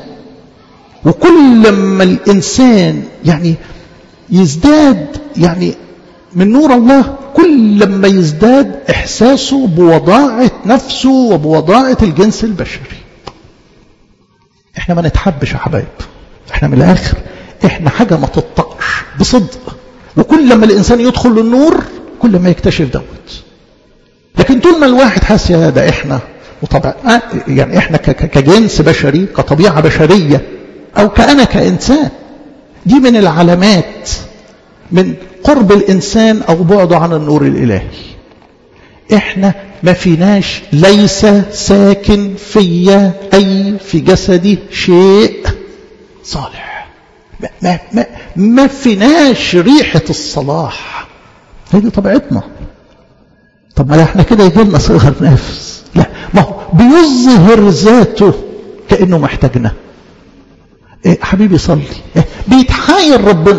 Speaker 1: وكل لما الإنسان يعني يزداد يعني من نور الله كل لما يزداد إحساسه بوضاعة نفسه وبوضاعة الجنس البشري احنا ما نتحبش يا حبايب احنا من الآخر احنا حاجة ما تطقش بصدق وكل لما الإنسان يدخل للنور كل ما يكتشف دوت لكن طول ما الواحد حاسس يا ده احنا وطبعا يعني احنا كجنس بشري كطبيعة بشرية أو كأنا كإنسان دي من العلامات من قرب الإنسان أو بعده عن النور الإلهي إحنا ما فيناش ليس ساكن فيا أي في جسدي شيء صالح ما, ما, ما, ما فيناش ريحة الصلاح هي دي طبيعتنا طب ما احنا كده يجي لنا صغر نفس لا ما هو بيظهر ذاته كأنه محتاجنا إيه حبيبي صلي إيه بيتحايل ربنا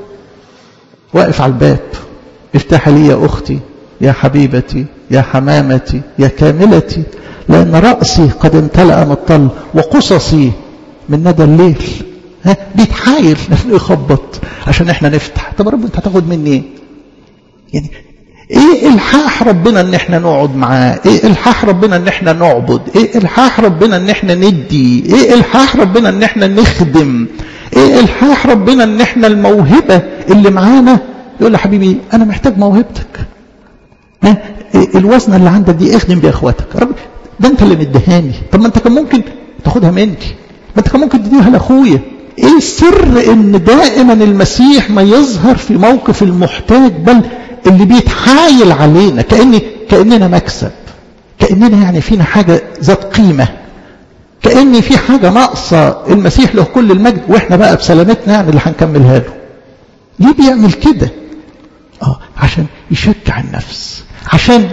Speaker 1: واقف على الباب افتح لي يا أختي يا حبيبتي يا حمامتي يا كاملتي لأن رأسي قد امتلأ من الطل وقصصي من ندى الليل ها بيتحايل يخبط عشان احنا نفتح طب رب انت هتاخد مني ايه يعني ايه الحاح ربنا ان احنا نقعد معاه ايه الحاح ربنا ان احنا نعبد ايه الحاح ربنا ان احنا ندي ايه الحاح ربنا ان احنا نخدم ايه الحاح ربنا ان احنا الموهبة اللي معانا يقول لي حبيبي انا محتاج موهبتك ها إيه الوزنة اللي عندك دي اخدم بيها اخواتك رب ده انت اللي مديهاني طب ما انت كان ممكن تاخدها مني ما انت كان ممكن تديها لاخويا ايه السر ان دائما المسيح ما يظهر في موقف المحتاج بل اللي بيتحايل علينا كأن كأننا مكسب كأننا يعني فينا حاجة ذات قيمة كأن في حاجة ناقصة المسيح له كل المجد واحنا بقى بسلامتنا يعني اللي هنكملها له ليه بيعمل كده اه عشان يشجع النفس عشان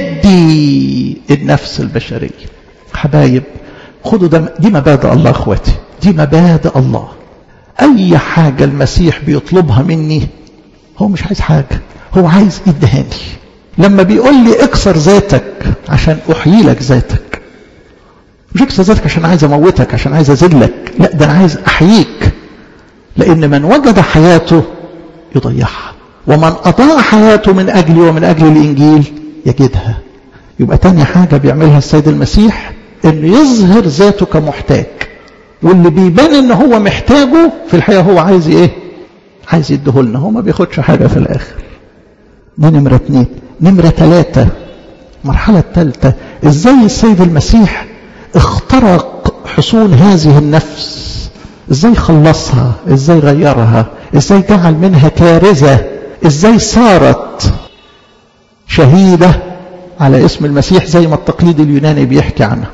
Speaker 1: يدي النفس البشرية حبايب خدوا ده دي مبادئ الله اخواتي دي مبادئ الله اي حاجة المسيح بيطلبها مني هو مش عايز حاجة هو عايز يدهاني لما بيقول لي اكسر ذاتك عشان احيي لك ذاتك مش اكسر ذاتك عشان عايز اموتك عشان عايز اذلك لا ده انا عايز احييك لان من وجد حياته يضيعها ومن اضاع حياته من اجلي ومن اجل الانجيل يجدها يبقى تاني حاجة بيعملها السيد المسيح انه يظهر ذاته كمحتاج واللي بيبان ان هو محتاجه في الحقيقة هو عايز ايه عايز يديهولنا هو ما بياخدش حاجة في الاخر دي نمرة اتنين نمرة ثلاثة المرحلة الثالثة ازاي السيد المسيح اخترق حصون هذه النفس ازاي خلصها ازاي غيرها ازاي جعل منها كارثة ازاي صارت شهيدة على اسم المسيح زي ما التقليد اليوناني بيحكي عنها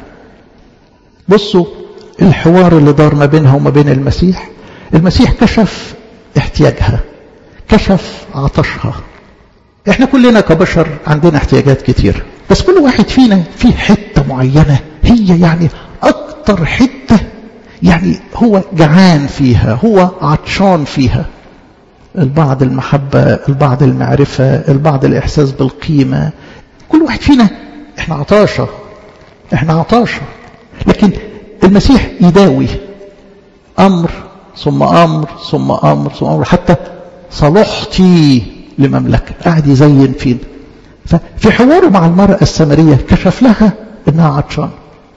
Speaker 1: بصوا الحوار اللي دار ما بينها وما بين المسيح المسيح كشف احتياجها كشف عطشها احنا كلنا كبشر عندنا احتياجات كتير بس كل واحد فينا في حتة معينة هي يعني اكتر حتة يعني هو جعان فيها هو عطشان فيها البعض المحبة البعض المعرفة البعض الإحساس بالقيمة كل واحد فينا احنا عطاشة احنا عطاشة لكن المسيح يداوي أمر ثم أمر ثم أمر ثم أمر حتى صلحتي لمملكة قاعد يزين فينا ففي حواره مع المرأة السامرية كشف لها انها عطشان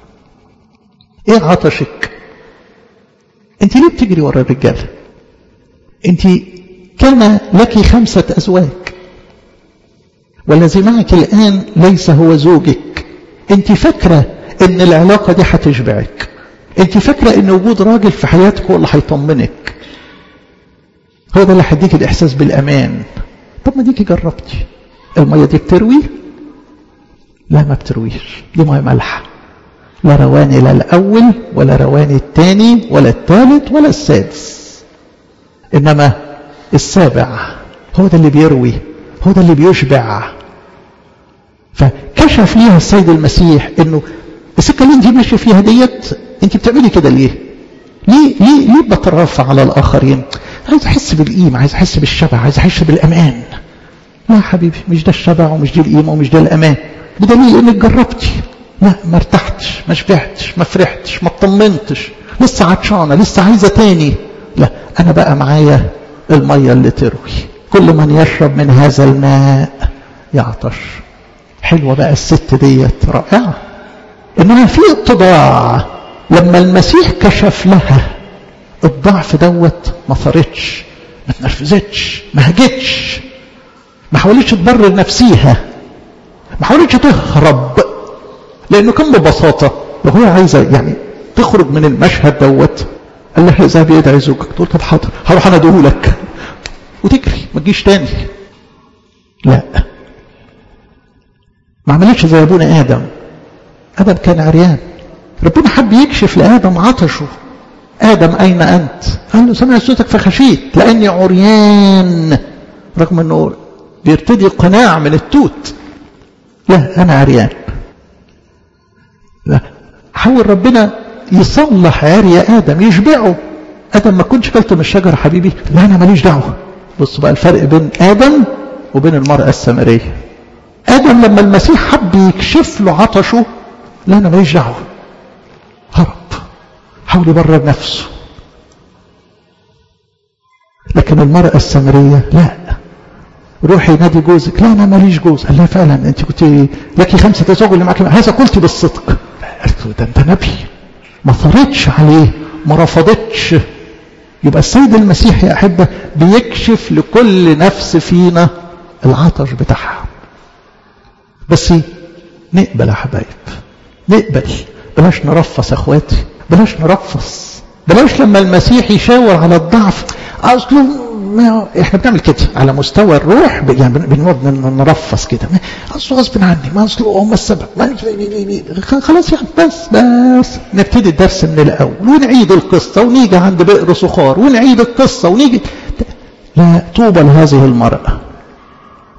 Speaker 1: ايه عطشك انت ليه بتجري ورا الرجال انت كان لك خمسة أزواج والذي معك الآن ليس هو زوجك انت فاكرة ان العلاقة دي هتشبعك انت فاكرة ان وجود راجل في حياتك هو اللي هيطمنك هو ده اللي هيديك الاحساس بالامان طب ما ديكي جربتي المية دي بتروي لا ما بترويش دي مية مالحة لا رواني لا الاول ولا رواني الثاني ولا الثالث ولا السادس انما السابع هو ده اللي بيروي هو ده اللي بيشبع فكشف ليها السيد المسيح انه السكه اللي انت ماشيه فيها ديت انت بتعملي كده ليه؟ ليه ليه ليه بترافع على الاخرين؟ عايز احس بالقيمه عايز احس بالشبع عايز احس بالامان لا حبيبي مش ده الشبع ومش دي القيمه ومش ده الامان بدليل انك جربتي لا ما ارتحتش ما شبعتش ما فرحتش ما اطمنتش لسه عطشانه لسه عايزه تاني لا انا بقى معايا الميه اللي تروي كل من يشرب من هذا الماء يعطش حلوه بقى الست ديت رائعه انها في اتضاع لما المسيح كشف لها الضعف دوت ما ثارتش ما تنرفزتش ما هجتش ما حاولتش تبرر نفسيها ما حاولتش تهرب لانه كان ببساطه لو هي عايزه يعني تخرج من المشهد دوت قال لها اذهبي ادعي زوجك تقول طب حاضر هروح انا ادعو لك وتجري ما تجيش تاني لا ما عملتش زي ابونا ادم ادم كان عريان ربنا حب يكشف لادم عطشه ادم اين انت قال له سمع صوتك فخشيت لاني عريان رغم انه بيرتدي قناع من التوت لا انا عريان لا حاول ربنا يصلح عري ادم يشبعه ادم ما كنتش كلت من الشجره حبيبي لا انا ماليش دعوه بص بقى الفرق بين ادم وبين المراه السامريه ادم لما المسيح حب يكشف له عطشه لا انا ماليش دعوه هرب حاول يبرر نفسه لكن المرأة السامرية لا روحي نادي جوزك لا انا ماليش جوز قال لها فعلا انت كنت لك خمسة ازواج اللي معك هذا قلت بالصدق قالت له ده انت نبي ما ثرتش عليه ما رفضتش يبقى السيد المسيح يا احبه بيكشف لكل نفس فينا العطش بتاعها بس نقبل يا حبايب نقبل بلاش نرفص اخواتي بلاش نرفص بلاش لما المسيح يشاور على الضعف اصله ما احنا بنعمل كده على مستوى الروح يعني بنقعد نرفص كده اصله غصب عني ما اصله هم السبب ما خلاص يعني بس بس نبتدي الدرس من الاول ونعيد القصه ونيجي عند بئر صخار ونعيد القصه ونيجي لا طوبى لهذه المراه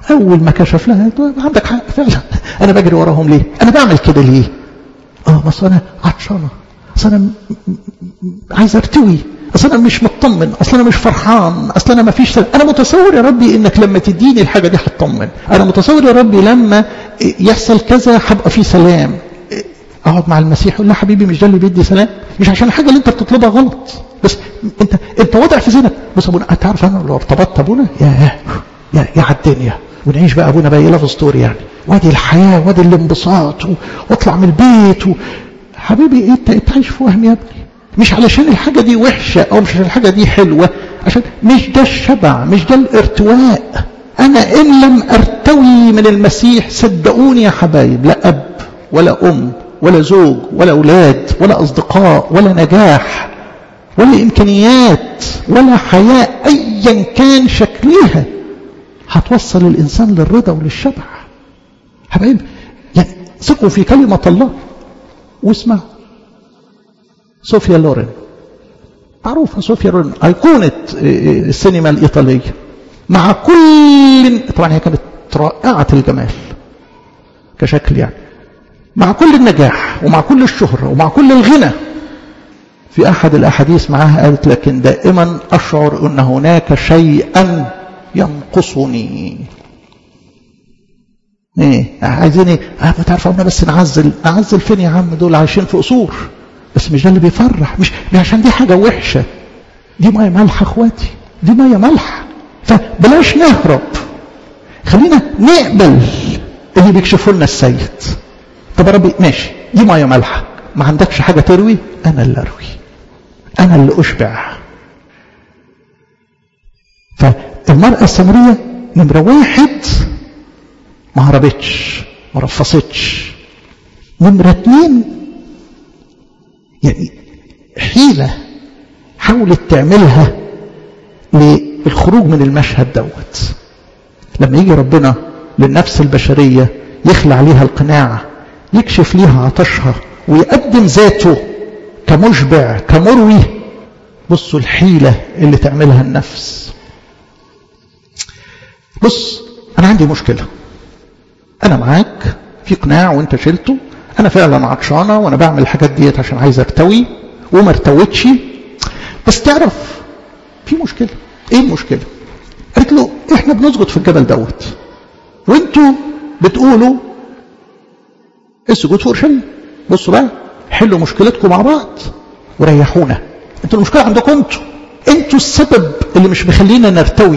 Speaker 1: اول ما كشف لها عندك حق فعلا انا بجري وراهم ليه انا بعمل كده ليه اه بس انا عطشانه اصل انا عايز ارتوي اصل انا مش مطمن اصل انا مش فرحان اصل انا ما فيش انا متصور يا ربي انك لما تديني الحاجه دي هتطمن انا متصور يا ربي لما يحصل كذا هبقى في سلام اقعد مع المسيح اقول له حبيبي مش ده اللي بيدي سلام مش عشان الحاجه اللي انت بتطلبها غلط بس انت انت واضع في ذهنك بص ابونا انت عارف انا لو ارتبطت ابونا يا يا يا على الدنيا ونعيش بقى ابونا بقى لاف ستوري يعني وادي الحياه وادي الانبساط واطلع من البيت و... حبيبي انت انت عايش في وهم يا ابني مش علشان الحاجه دي وحشه او مش عشان الحاجه دي حلوه عشان مش ده الشبع مش ده الارتواء انا ان لم ارتوي من المسيح صدقوني يا حبايب لا اب ولا ام ولا زوج ولا اولاد ولا اصدقاء ولا نجاح ولا امكانيات ولا حياه ايا كان شكلها هتوصل الانسان للرضا وللشبع حبايب يعني ثقوا في كلمه الله واسمعوا صوفيا لورين معروفة صوفيا لورين أيقونة السينما الإيطالية مع كل طبعا هي كانت رائعة الجمال كشكل يعني مع كل النجاح ومع كل الشهرة ومع كل الغنى في أحد الأحاديث معها قالت لكن دائما أشعر أن هناك شيئا ينقصني ايه عايزين ايه اه ما تعرف بس نعزل نعزل فين يا عم دول عايشين في قصور بس مش ده اللي بيفرح مش, مش عشان دي حاجة وحشة دي مية مالحة اخواتي دي مية مالحة فبلاش نهرب خلينا نقبل اللي بيكشفوا لنا السيد طب يا ربي ماشي دي مية مالحة ما عندكش حاجة تروي أنا اللي أروي أنا اللي أشبع فالمرأة السامرية نمرة واحد ما هربتش ما رفصتش نمرة اتنين يعني حيلة حاولت تعملها للخروج من المشهد دوت لما يجي ربنا للنفس البشرية يخلع عليها القناع يكشف ليها عطشها ويقدم ذاته كمشبع كمروي بصوا الحيلة اللي تعملها النفس بص أنا عندي مشكلة أنا معاك في قناع وأنت شلته أنا فعلا عطشانة وأنا بعمل الحاجات ديت عشان عايز أرتوي وما ارتويتش بس تعرف في مشكلة إيه المشكلة؟ قالت له إحنا بنسجد في الجبل دوت وأنتوا بتقولوا السجود في أورشليم بصوا بقى حلوا مشكلتكم مع بعض وريحونا انتوا المشكلة عندكم انتوا انتوا السبب اللي مش مخلينا نرتوي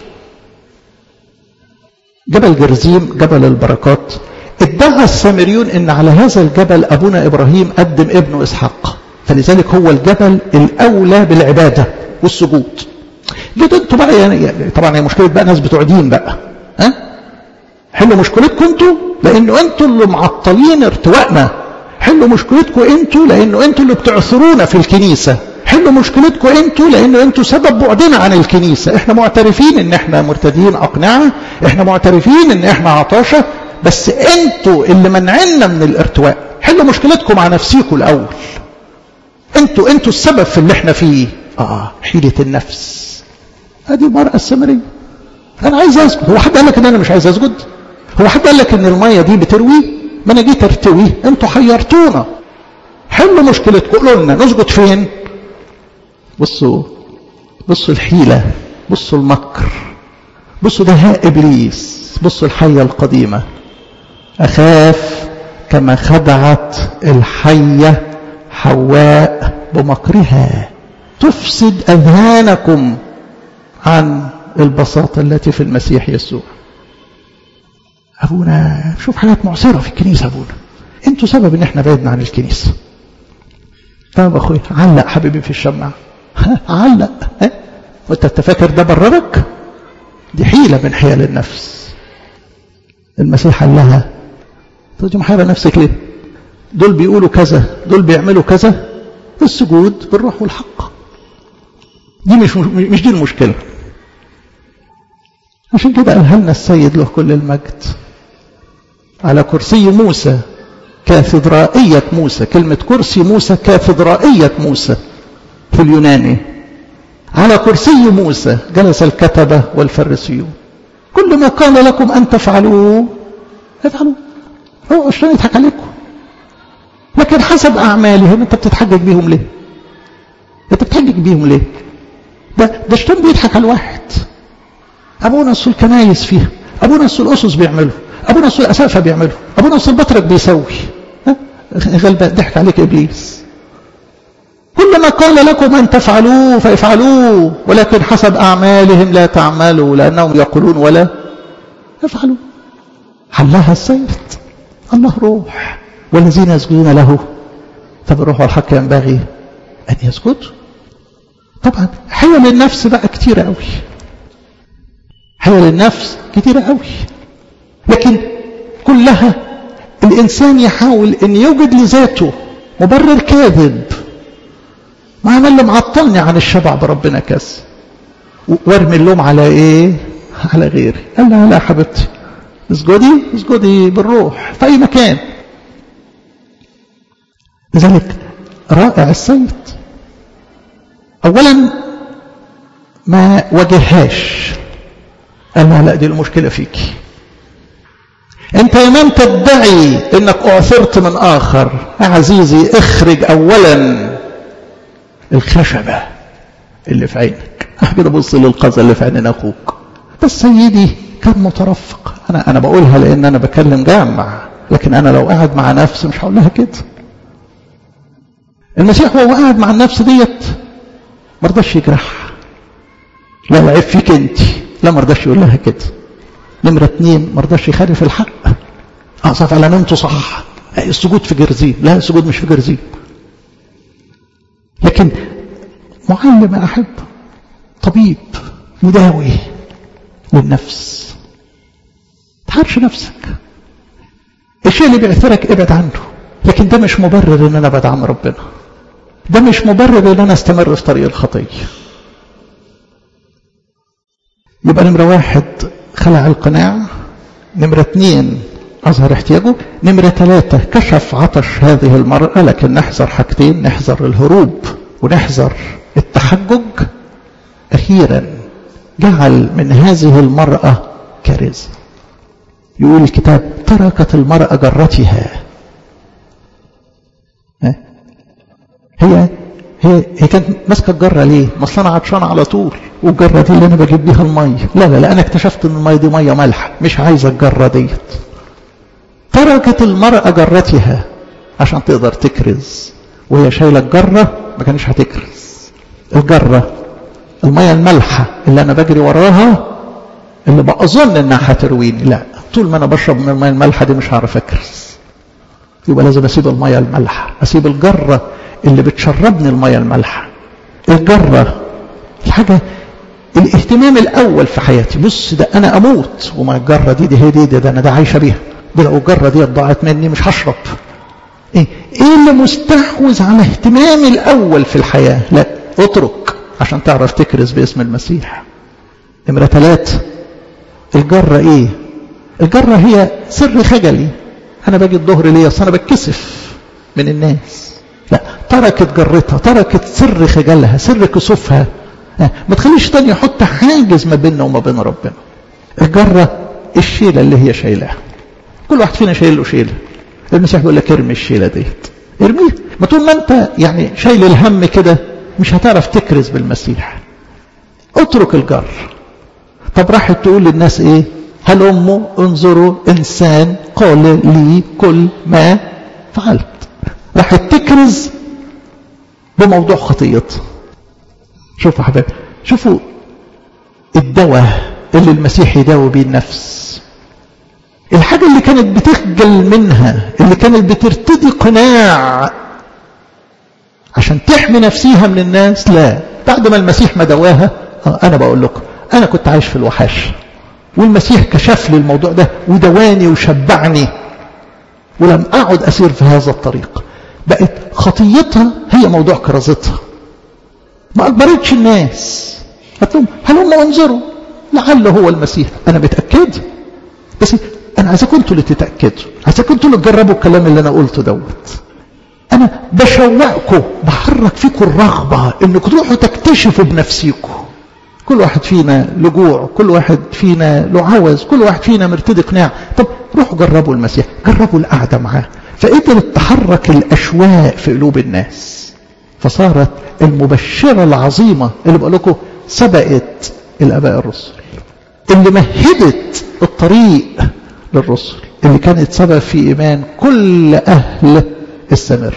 Speaker 1: جبل جرزيم جبل البركات ادعى السامريون ان على هذا الجبل ابونا ابراهيم قدم ابنه اسحاق فلذلك هو الجبل الاولى بالعباده والسجود جيتوا انتوا بقى يعني طبعا هي مشكله بقى ناس بتوع دين بقى ها حلوا مشكلتكم انتوا لانه انتوا اللي معطلين ارتوائنا حلوا مشكلتكم انتوا لانه انتوا اللي بتعثرونا في الكنيسه حلوا مشكلتكم انتوا لانه انتوا سبب بعدنا عن الكنيسه احنا معترفين ان احنا مرتدين اقنعه احنا معترفين ان احنا عطاشه بس انتوا اللي منعنا من الارتواء حلوا مشكلتكم مع نفسيكم الاول انتوا انتوا السبب في اللي احنا فيه اه حيله النفس ادي المراه السامريه انا عايز اسجد هو حد قال لك ان انا مش عايز اسجد هو حد قال لك ان الميه دي بتروي ما انا جيت ارتوي انتوا حيرتونا حلوا مشكلتكم قولوا لنا نسجد فين بصوا بصوا الحيله بصوا المكر بصوا دهاء ابليس بصوا الحيه القديمه اخاف كما خدعت الحيه حواء بمكرها تفسد اذهانكم عن البساطه التي في المسيح يسوع ابونا شوف حاجات معصره في الكنيسه ابونا انتوا سبب ان احنا بعدنا عن الكنيسه طب اخويا علق حبيبي في الشمع علق ها وانت تفكر ده بررك دي حيله من حيل النفس المسيح قال لها تجي محيره نفسك ليه دول بيقولوا كذا دول بيعملوا كذا السجود بالروح والحق دي مش مش دي المشكله عشان كده قالها لنا السيد له كل المجد على كرسي موسى كاثدرائية موسى كلمة كرسي موسى كاثدرائية موسى في اليوناني على كرسي موسى جلس الكتبة والفريسيون كل ما قال لكم أن تفعلوه افعلوا هو الشيطان يضحك عليكم لكن حسب أعمالهم أنت بتتحجج بيهم ليه أنت بتحجج بيهم ليه ده ده الشيطان بيضحك على الواحد أبونا الصول كنايس فيها أبونا الصول أسس بيعملوا أبونا الصول أسافة بيعملوا أبونا الصول بطرك بيسوي غلبة ضحك عليك إبليس كل ما قال لكم أن تفعلوه فافعلوه ولكن حسب أعمالهم لا تعملوا لأنهم يقولون ولا افعلوا حلها السيد الله روح والذين يسجدون له فبالروح والحق ينبغي أن يسجدوا طبعا حيل النفس بقى كتيرة قوي حيل النفس كتيرة قوي لكن كلها الإنسان يحاول أن يوجد لذاته مبرر كاذب ما انا اللي معطلني عن الشبع بربنا كذا وارمي اللوم على ايه على غيري قال لها لا يا حبيبتي اسجدي اسجدي بالروح في اي مكان لذلك رائع السيد اولا ما واجههاش قال لها لا دي المشكله فيكي انت يا من تدعي انك اعثرت من اخر يا عزيزي اخرج اولا الخشبة اللي في عينك كده بص للقذى اللي في عين اخوك بس سيدي كان مترفق انا انا بقولها لان انا بكلم جامع لكن انا لو قاعد مع نفسي مش هقول لها كده المسيح وهو قاعد مع النفس ديت ما رضاش يجرحها لا العيب فيك انت لا ما رضاش يقول لها كده نمرة اتنين ما رضاش يخالف الحق اقصف على نمته صح السجود في جرزيم لا السجود مش في جرزيم لكن معلم أحب طبيب مداوي للنفس تحرش نفسك الشيء اللي بيعثرك ابعد عنه لكن ده مش مبرر ان انا ابعد عن ربنا ده مش مبرر ان انا استمر في طريق الخطيه يبقى نمره واحد خلع القناع نمره اثنين أظهر احتياجه نمرة ثلاثة كشف عطش هذه المرأة لكن نحذر حاجتين نحذر الهروب ونحذر التحجج أخيرا جعل من هذه المرأة كارثة يقول الكتاب تركت المرأة جرتها هي هي هي كانت ماسكه الجره ليه؟ ما اصل انا عطشان على طول والجره دي اللي انا بجيب بيها الميه لا لا لا انا اكتشفت ان الميه دي ميه مالحه مش عايزه الجره ديت تركت المرأة جرتها عشان تقدر تكرز وهي شايلة الجرة ما كانش هتكرز الجرة المية المالحة اللي أنا بجري وراها اللي بأظن إنها هترويني لا طول ما أنا بشرب من المية المالحة دي مش هعرف أكرز يبقى لازم أسيب المية المالحة أسيب الجرة اللي بتشربني المية المالحة الجرة الحاجة الاهتمام الأول في حياتي بص ده أنا أموت وما الجرة دي دي هي دي, دي ده أنا ده عايشة بيها دي لو الجرة دي ضاعت مني مش هشرب ايه ايه اللي مستحوذ على اهتمامي الاول في الحياة لا اترك عشان تعرف تكرز باسم المسيح نمرة ثلاثة الجرة ايه الجرة هي سر خجلي انا باجي الظهر ليه اصل انا بتكسف من الناس لا تركت جرتها تركت سر خجلها سر كسوفها ما تخليش تاني يحط حاجز ما بيننا وما بين ربنا الجرة الشيلة اللي هي شايلاها كل واحد فينا شايل له شيله المسيح بيقول لك ارمي الشيله ديت ارميها ما طول ما انت يعني شايل الهم كده مش هتعرف تكرز بالمسيح اترك الجر طب راحت تقول للناس ايه هل امه انظروا انسان قال لي كل ما فعلت راحت تكرز بموضوع خطيتها شوفوا يا حبايبي شوفوا الدواء اللي المسيح يداوي بيه النفس الحاجة اللي كانت بتخجل منها اللي كانت بترتدي قناع عشان تحمي نفسيها من الناس لا بعد ما المسيح ما دواها أنا بقول لكم أنا كنت عايش في الوحاش والمسيح كشف لي الموضوع ده ودواني وشبعني ولم أقعد أسير في هذا الطريق بقت خطيتها هي موضوع كرازتها ما أجبرتش الناس قلت لهم هلم انظروا لعل هو المسيح أنا متأكد بس أنا عايزكم أنتوا اللي تتأكدوا عايزكم أنتوا اللي تجربوا الكلام اللي أنا قلته دوت أنا بشوقكم بحرك فيكم الرغبة إنكم تروحوا تكتشفوا بنفسيكم كل واحد فينا له جوع كل واحد فينا له عوز كل واحد فينا مرتدي قناع طب روحوا جربوا المسيح جربوا القعدة معاه فقدرت تحرك الأشواق في قلوب الناس فصارت المبشرة العظيمة اللي بقول لكم سبقت الآباء الرسل اللي مهدت الطريق للرسل اللي كانت سبب في إيمان كل أهل السمر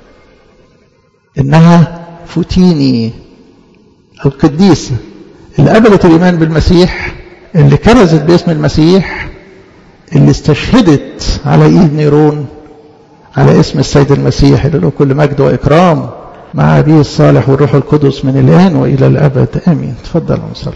Speaker 1: إنها فوتيني القديسة اللي قبلت الإيمان بالمسيح اللي كرزت باسم المسيح اللي استشهدت على إيد نيرون على اسم السيد المسيح اللي له كل مجد وإكرام مع أبيه الصالح والروح القدس من الآن وإلى الأبد آمين تفضل ونصلي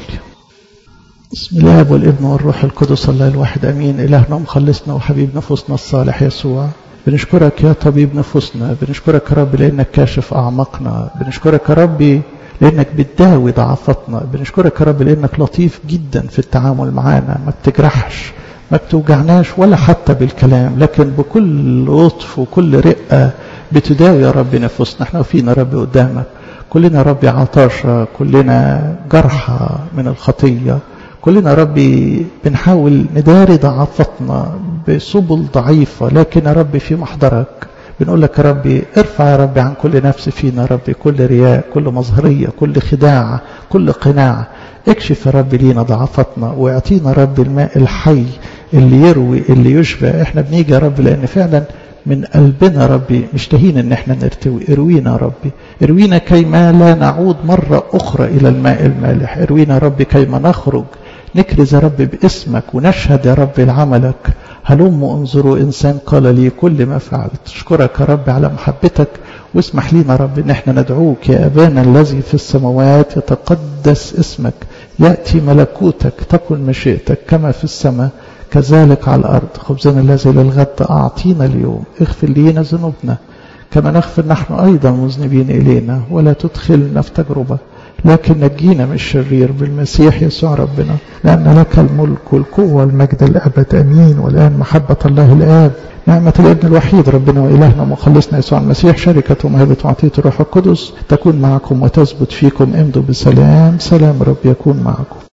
Speaker 1: بسم الله والابن والروح القدس الله الواحد امين الهنا مخلصنا وحبيب نفوسنا الصالح يسوع بنشكرك يا طبيب نفوسنا بنشكرك يا رب لانك كاشف اعماقنا بنشكرك يا رب لانك بتداوي ضعفاتنا بنشكرك يا رب لانك لطيف جدا في التعامل معانا ما بتجرحش ما بتوجعناش ولا حتى بالكلام لكن بكل لطف وكل رقه بتداوي يا رب نفوسنا احنا واقفين يا رب قدامك كلنا يا رب عطاشة كلنا جرحى من الخطيه كلنا ربي بنحاول نداري ضعفتنا بسبل ضعيفة لكن يا ربي في محضرك بنقول لك يا ربي ارفع يا ربي عن كل نفس فينا يا ربي كل رياء كل مظهرية كل خداع كل قناع اكشف يا ربي لينا ضعفتنا واعطينا يا رب الماء الحي اللي يروي اللي يشبع احنا بنيجي يا رب لان فعلا من قلبنا يا ربي مشتهين ان احنا نرتوي اروينا يا ربي اروينا كيما لا نعود مرة اخرى الى الماء المالح اروينا يا ربي كيما نخرج نكرز يا رب باسمك ونشهد يا رب لعملك هلم انظروا إنسان قال لي كل ما فعلت أشكرك يا رب على محبتك واسمح لنا يا رب إن احنا ندعوك يا أبانا الذي في السماوات يتقدس اسمك يأتي ملكوتك تكن مشيئتك كما في السماء كذلك على الأرض خبزنا الذي للغد أعطينا اليوم اغفر لينا ذنوبنا كما نغفر نحن أيضا مذنبين إلينا ولا تدخلنا في تجربة لكن نجينا من الشرير بالمسيح يسوع ربنا لأن لك الملك والقوة والمجد الأبد أمين والآن محبة الله الآب نعمة الابن الوحيد ربنا وإلهنا مخلصنا يسوع المسيح شركة ومهبة وعطية الروح القدس تكون معكم وتثبت فيكم امضوا بسلام سلام رب يكون معكم